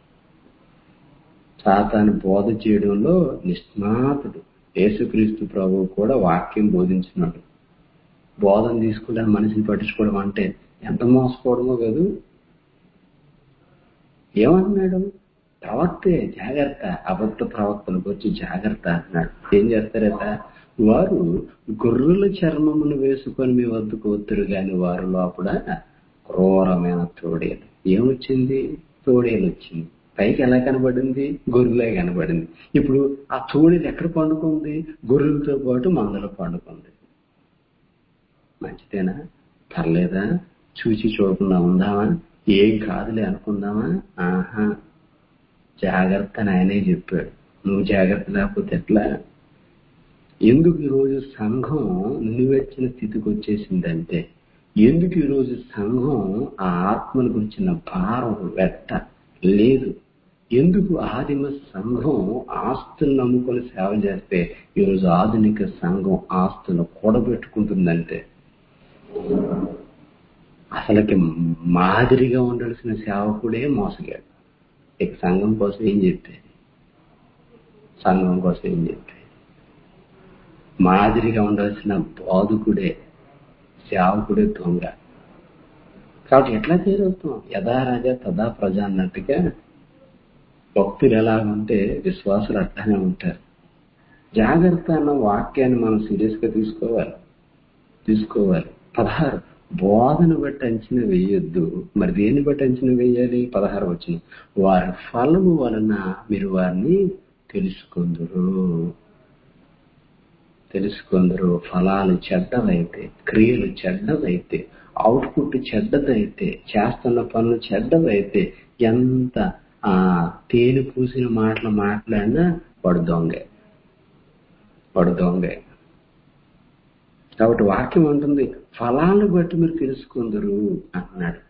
సాతాను బోధ చేయడంలో నిష్ణాతుడు యేసుక్రీస్తు ప్రభువు కూడా వాక్యం బోధించినాడు బోధన తీసుకుంటాను మనిషిని పట్టించుకోవడం అంటే ఎంత మోసపోవడమో కాదు ఏమన్నాడు ప్రవక్తే జాగ్రత్త అబద్ధ ప్రవక్తల గురించి జాగ్రత్త అన్నాడు ఏం చేస్తారట వారు గొర్రెల చర్మమును వేసుకొని మీ వద్దకు వద్దురు గాని వారు లోపల క్రూరమైన తోడేలు ఏమొచ్చింది తోడేలు వచ్చింది పైకి ఎలా కనబడింది గొర్రెలే కనబడింది ఇప్పుడు ఆ తోడేలు ఎక్కడ పండుకుంది గొర్రెలతో పాటు మందలో పండుకుంది మంచిదేనా పర్లేదా చూచి చూడకుండా ఉందామా ఏం కాదులే అనుకుందామా ఆహా జాగ్రత్త అని ఆయనే చెప్పాడు నువ్వు జాగ్రత్త లేకపోతే ఎట్లా ఎందుకు ఈరోజు సంఘం నిలువెచ్చిన స్థితికి వచ్చేసిందంటే ఎందుకు ఈరోజు సంఘం ఆ ఆత్మల గురించిన భారం వెట్ట లేదు ఎందుకు ఆదిమ సంఘం ఆస్తులు నమ్ముకొని సేవ చేస్తే ఈరోజు ఆధునిక సంఘం ఆస్తులు కూడబెట్టుకుంటుందంటే అసలుకి మాదిరిగా ఉండాల్సిన సేవకుడే మోసగాడు ఇక సంఘం కోసం ఏం చెప్పేది సంఘం కోసం ఏం చెప్పేది మాదిరిగా ఉండాల్సిన బాధకుడే సేవకుడే దొంగ కాబట్టి ఎట్లా చేరవుతాం యథా రాజా తదా ప్రజ అన్నట్టుగా భక్తులు ఎలాగుంటే విశ్వాసులు అట్లానే ఉంటారు జాగ్రత్త అన్న వాక్యాన్ని మనం సీరియస్ గా తీసుకోవాలి తీసుకోవాలి పదహారు బోధన బట్టి అంచనా వేయొద్దు మరి దేన్ని బట్టి అంచనా వేయాలి పదహారు వచ్చిన వారి ఫలము వలన మీరు వారిని తెలుసుకుందరు తెలుసుకుందరు ఫలాలు చెడ్డవైతే క్రియలు చెడ్డవైతే అవుట్పుట్ చెడ్డదైతే చేస్తున్న పనులు చెడ్డవైతే ఎంత ఆ తేనె పూసిన మాటలు మాట్లాడినా వాడు దొంగే వాడు దొంగే కాబట్టి వాక్యం అంటుంది ఫలాలను బట్టి మీరు తెలుసుకుందరు అన్నాడు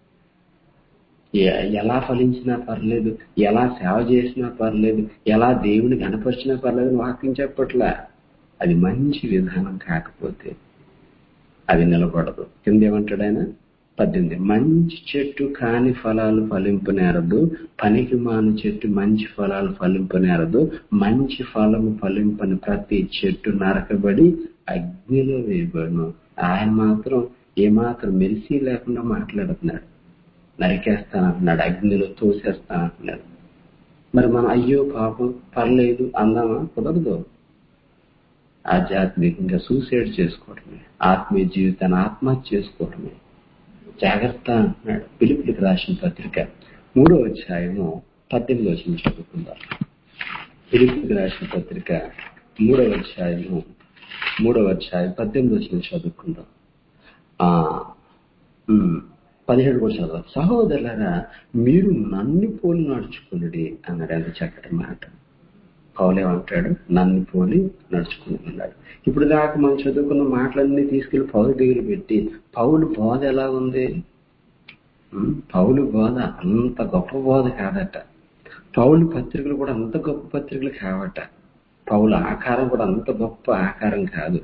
ఎలా ఫలించినా పర్లేదు ఎలా సేవ చేసినా పర్లేదు ఎలా దేవుని కనపరిచినా పర్లేదు వాక్యం చెప్పట్లా అది మంచి విధానం కాకపోతే అది నిలబడదు కింద ఏమంటాడు ఆయన పద్దెనిమిది మంచి చెట్టు కాని ఫలాలు ఫలింపనేరదు పనికి మాని చెట్టు మంచి ఫలాలు ఫలింపనేరదు మంచి ఫలము ఫలింపని ప్రతి చెట్టు నరకబడి అగ్నిలో వేయబడును ఆయన మాత్రం ఏమాత్రం మెరిసి లేకుండా మాట్లాడుతున్నాడు నరికేస్తానంటున్నాడు అగ్నిలో తోసేస్తానంటున్నాడు మరి మనం అయ్యో పాపం పర్లేదు అందామా కుదరదు ఆధ్యాత్మికంగా సూసైడ్ చేసుకోవడమే ఆత్మీయ జీవితాన్ని ఆత్మహత్య చేసుకోవడమే జాగ్రత్త అంటున్నాడు పిలుపులకు రాసిన పత్రిక మూడో అధ్యాయము పద్దెనిమిది వచ్చిన చదువుకుందాం పిలుపులకు రాసిన పత్రిక మూడవ అధ్యాయము మూడవ అధ్యాయం పద్దెనిమిది వచ్చిన చదువుకుందాం ఆ పదిహేడు కూడా చదవాలి సహోదరులరా మీరు నన్ను పోలి నడుచుకున్నది అన్నాడు ఎంత చక్కటి మాట పౌలేమంటాడు నన్ను పోలి నడుచుకుని ఉన్నాడు ఇప్పుడు దాకా మనం చదువుకున్న మాటలన్నీ తీసుకెళ్లి పౌలు దగ్గర పెట్టి పౌలు బోధ ఎలా ఉంది పౌలు బోధ అంత గొప్ప బోధ కాదట పౌలు పత్రికలు కూడా అంత గొప్ప పత్రికలు కావట పౌల ఆకారం కూడా అంత గొప్ప ఆకారం కాదు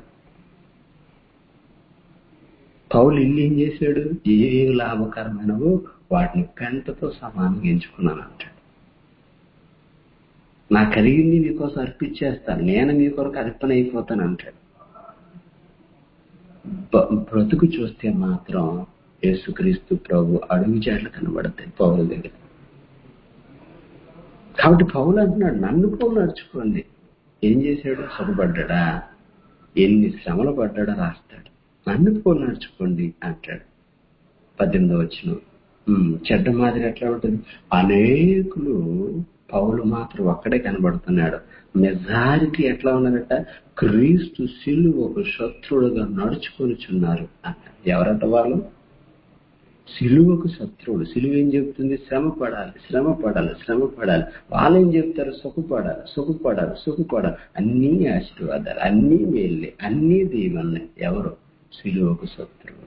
పౌలు ఇల్లు ఏం చేశాడు ఏ లాభకరమైనవో వాటిని పెంటతో సమానంగా ఎంచుకున్నాను అంటాడు నా కలిగింది మీకోసం అర్పించేస్తాను నేను మీ కొరకు అర్పణ అయిపోతాను అంటాడు బ్రతుకు చూస్తే మాత్రం యేసుక్రీస్తు ప్రభు అడుగు చాట్లు కనబడతాయి పౌరుల దగ్గర కాబట్టి పౌలు అంటున్నాడు నన్ను పౌలు నడుచుకోండి ఏం చేశాడు సుఖపడ్డా ఎన్ని శ్రమలు పడ్డాడో రాస్తాడు నన్ను పౌలు నడుచుకోండి అంటాడు పద్దెనిమిదో వచ్చిన చెడ్డ మాదిరి ఎట్లా ఉంటుంది అనేకులు పౌలు మాత్రం ఒక్కడే కనబడుతున్నాడు మెజారిటీ ఎట్లా ఉన్నారట క్రీస్తు సిలువ ఒక శత్రువుడుగా నడుచుకొనిచున్నారు అన్నారు ఎవరట వాళ్ళు సిలువకు శత్రువుడు సిలువ ఏం చెప్తుంది శ్రమ పడాలి శ్రమ పడాలి శ్రమ పడాలి వాళ్ళు ఏం చెప్తారు సుఖపడాలి సుఖపడాలి సుఖపడాలి అన్నీ ఆశీర్వాదాలు అన్నీ మేళ్ళే అన్నీ దీవెనలే ఎవరు సిలువకు శత్రువుడు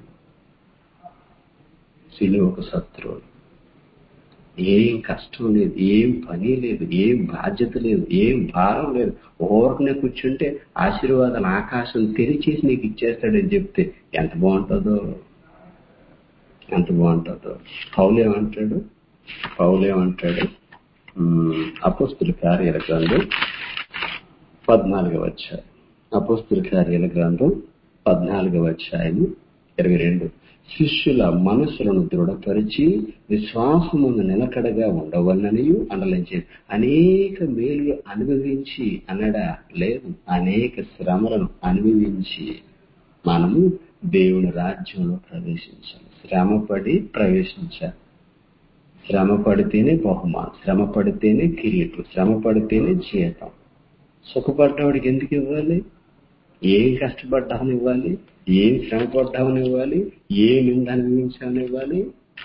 సిలువకు శత్రువుడు ఏం కష్టం లేదు ఏం పని లేదు ఏం బాధ్యత లేదు ఏం భారం లేదు ఓరకనే కూర్చుంటే ఆశీర్వాదాలు ఆకాశం తెరిచేసి నీకు ఇచ్చేస్తాడని చెప్తే ఎంత బాగుంటుందో ఎంత బాగుంటుందో పౌలు ఏమంటాడు పౌలు ఏమంటాడు అపోస్తుల కార్యాల గ్రంథం పద్నాలుగవ అధ్యాయం అపోస్తుల కార్యాల గ్రంథం పద్నాలుగవ అధ్యాయము ఇరవై రెండు శిష్యుల మనసులను దృఢపరిచి విశ్వాసమును నిలకడగా ఉండవలననియు అండలించి అనేక మేలు అనుభవించి అనడా లేదు అనేక శ్రమలను అనుభవించి మనము దేవుని రాజ్యంలో ప్రవేశించాలి శ్రమపడి ప్రవేశించాలి శ్రమ పడితేనే బహుమానం శ్రమ పడితేనే కిరీటం శ్రమ పడితేనే జీతం సుఖపడ్డవాడికి ఎందుకు ఇవ్వాలి ఏం కష్టపడ్డామని ఇవ్వాలి ఏం శ్రమ పడ్డామని ఇవ్వాలి ఏ నింద అనుభవించామని ఇవ్వాలి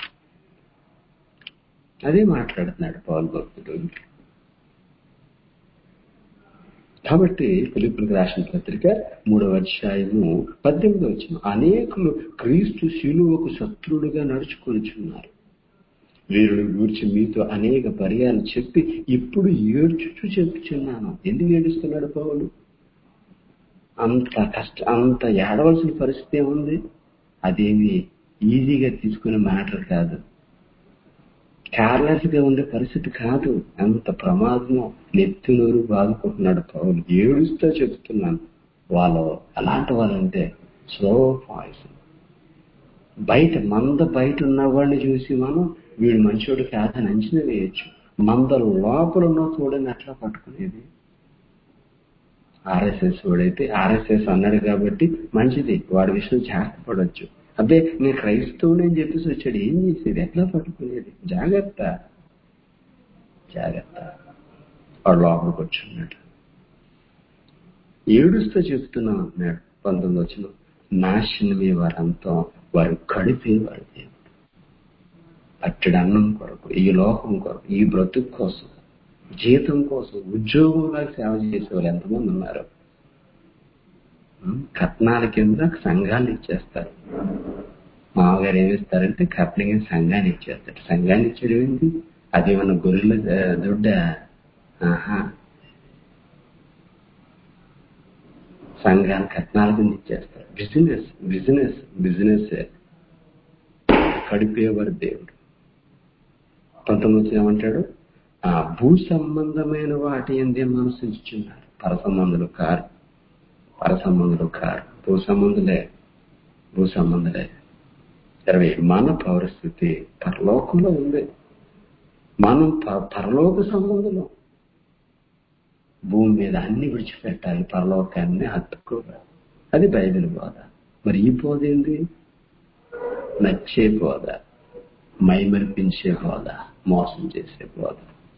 అదే మాట్లాడుతున్నాడు పౌల్ భక్తుడు కాబట్టి ఫిలిపులకు రాసిన పత్రిక మూడవ అధ్యాయము పద్దెనిమిది వచ్చిన అనేకులు క్రీస్తు శిలువకు శత్రుడుగా నడుచుకొనిచున్నారు వీరుడు గూర్చి మీతో అనేక పర్యాలు చెప్పి ఇప్పుడు ఏడ్చుచు చెప్పుచున్నాను ఎందుకు ఏడుస్తున్నాడు పౌలు అంత కష్ట అంత ఏడవలసిన పరిస్థితి ఏముంది అదేమి ఈజీగా తీసుకునే మ్యాటర్ కాదు కేర్లెస్ గా ఉండే పరిస్థితి కాదు అంత ప్రమాదము నెత్తినూరు బాదుకుంటున్నాడు పౌలు ఏడుస్తూ చెప్తున్నాను వాళ్ళు ఎలాంటి వాళ్ళంటే స్లో పాయిజన్ బయట మంద బయట ఉన్నవాడిని చూసి మనం వీడు మంచోడు కాదని అంచనా వేయచ్చు మంద లోపల ఉన్న చూడని అట్లా పట్టుకునేది ఆర్ఎస్ఎస్ వాడైతే ఆర్ఎస్ఎస్ అన్నాడు కాబట్టి మంచిది వాడి విషయం జాగ్రత్త పడవచ్చు అబ్బే నేను క్రైస్తవుని అని చెప్పేసి వచ్చాడు ఏం చేసేది ఎట్లా పట్టుకునేది జాగ్రత్త జాగ్రత్త వాడు లోపలికి వచ్చున్నాడు ఏడుస్తూ చెప్తున్నాం అన్నాడు పంతొమ్మిది వచ్చిన నాశనమే వారంతా వారు కడిపే వారి దేవుడు అట్టడి అన్నం కొరకు ఈ లోకం కొరకు ఈ బ్రతుకు కోసం జీతం కోసం ఉద్యోగంగా సేవ చేసేవారు ఎంతమంది ఉన్నారు కట్నాల కింద సంఘాన్ని ఇచ్చేస్తారు మామగారు ఏమిస్తారంటే కట్నంగా సంఘాన్ని ఇచ్చేస్తాడు సంఘాన్ని ఇచ్చేది ఏంటి అదేమన్నా గొర్రెల దొడ్డ ఆహా సంఘాన్ని కట్నాల కింద ఇచ్చేస్తారు బిజినెస్ బిజినెస్ బిజినెస్ కడిపేవారు దేవుడు పంతొమ్మిది ఏమంటాడు ఆ భూ సంబంధమైన వాటి ఎందే మనసు ఇచ్చున్నారు పర సంబంధులు కారు పర సంబంధులు కారు భూ సంబంధులే భూ సంబంధులే ఇరవై మన పౌరస్థితి పరలోకంలో ఉంది మనం పరలోక సంబంధులు భూమి మీద అన్ని విడిచిపెట్టాలి పరలోకాన్ని హత్తుకోవాలి అది బైబిల్ బోధ మరి ఈ బోధ ఏంది నచ్చే బోధ మైమరిపించే బోధ మోసం చేసే బోధ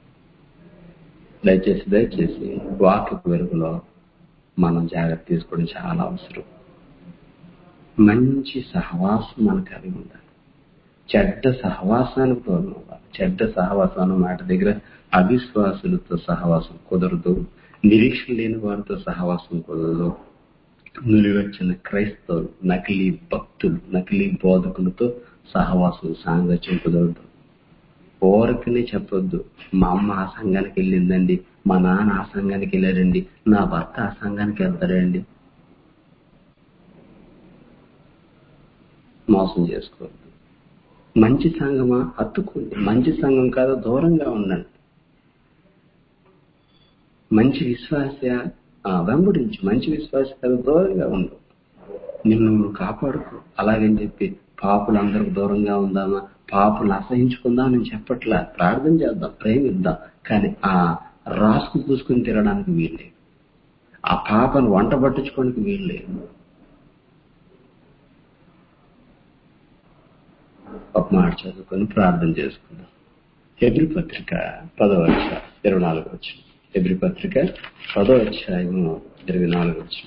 దయచేసి దయచేసి వాక్య వెలుగులో మనం జాగ్రత్త తీసుకోవడం చాలా అవసరం మంచి సహవాసం మనకు కలిగి ఉండాలి చెడ్డ సహవాసానికి దూరం అవ్వాలి చెడ్డ సహవాసం అన్న మాట దగ్గర అవిశ్వాసులతో సహవాసం కుదరదు నిరీక్షణ లేని వారితో సహవాసం కుదరదు నులివచ్చిన క్రైస్తవులు నకిలీ భక్తులు నకిలీ బోధకులతో సహవాసం సాంగత్యం కుదరదు ఓరకనే చెప్పొద్దు మా అమ్మ ఆ సంఘానికి వెళ్ళిందండి మా నాన్న ఆ సంఘానికి వెళ్ళారండి నా భర్త ఆ సంఘానికి వెళ్తారండి మోసం చేసుకోవద్దు మంచి సంఘమా హత్తుకోండి మంచి సంఘం కాదు దూరంగా ఉండండి మంచి విశ్వాస వెంబడించు మంచి విశ్వాస కాదు దూరంగా ఉండు నిన్ను నువ్వు కాపాడుకో అలాగని చెప్పి పాపులందరికి దూరంగా ఉందామా పాపులు అసహించుకుందాం అని చెప్పట్లా ప్రార్థన చేద్దాం ప్రేమిద్దాం కానీ ఆ రాసుకు పూసుకుని తిరగడానికి వీల్లేదు ఆ పాపను వంట పట్టించుకోవడానికి వీల్లేదు ఒక మాట చదువుకొని ప్రార్థన చేసుకుందాం ఎబ్రి పత్రిక పదవ అధ్యాయం ఇరవై నాలుగు వచ్చి ఎబ్రి పత్రిక పదవ అధ్యాయము ఇరవై నాలుగు వచ్చి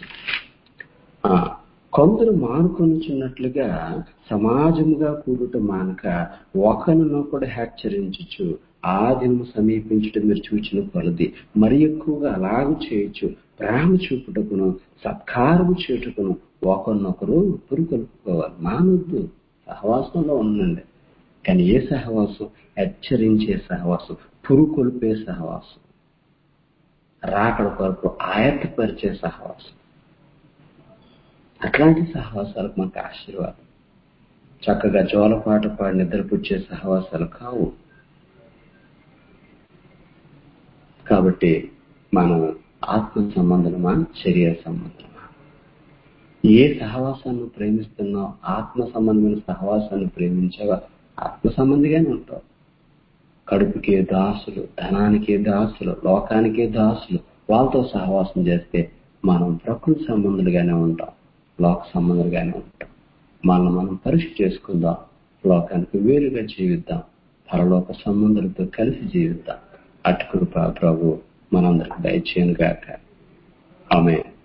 కొందరు మానుకొనుచున్నట్లుగా సమాజముగా కూడుట మానక ఒకరినొకడు హెచ్చరించుచు ఆ దినము సమీపించడం మీరు చూచిన కొలది మరి ఎక్కువగా అలాగూ చేయొచ్చు ప్రేమ చూపుటకును సత్కారము చేటుకును ఒకరినొకరు పురుకొల్పుకోవాలి మానొద్దు సహవాసంలో ఉండండి కానీ ఏ సహవాసం హెచ్చరించే సహవాసం పురుకొల్పే సహవాసం రాకడ కొరకు ఆయత్తపరిచే సహవాసం అట్లాంటి సహవాసాలకు మనకు ఆశీర్వాదం చక్కగా జోలపాట పాడి నిద్రపుచ్చే సహవాసాలు కావు కాబట్టి మనం ఆత్మ సంబంధమా శరీర సంబంధమా ఏ సహవాసాన్ని ప్రేమిస్తున్నావు ఆత్మ సంబంధమైన సహవాసాన్ని ప్రేమించావా ఆత్మ సంబంధిగానే ఉంటావు కడుపుకి దాసులు ధనానికి దాసులు లోకానికి దాసులు వాళ్ళతో సహవాసం చేస్తే మనం ప్రకృతి సంబంధులుగానే ఉంటాం లోక సంబంధులుగానే ఉంటాం మనం మనం పరీక్ష చేసుకుందాం లోకానికి వేరుగా జీవిద్దాం పరలోక సంబంధులతో కలిసి జీవిద్దాం అటుకుడు ప్రభు మనందరికి దయచేయను గాక ఆమె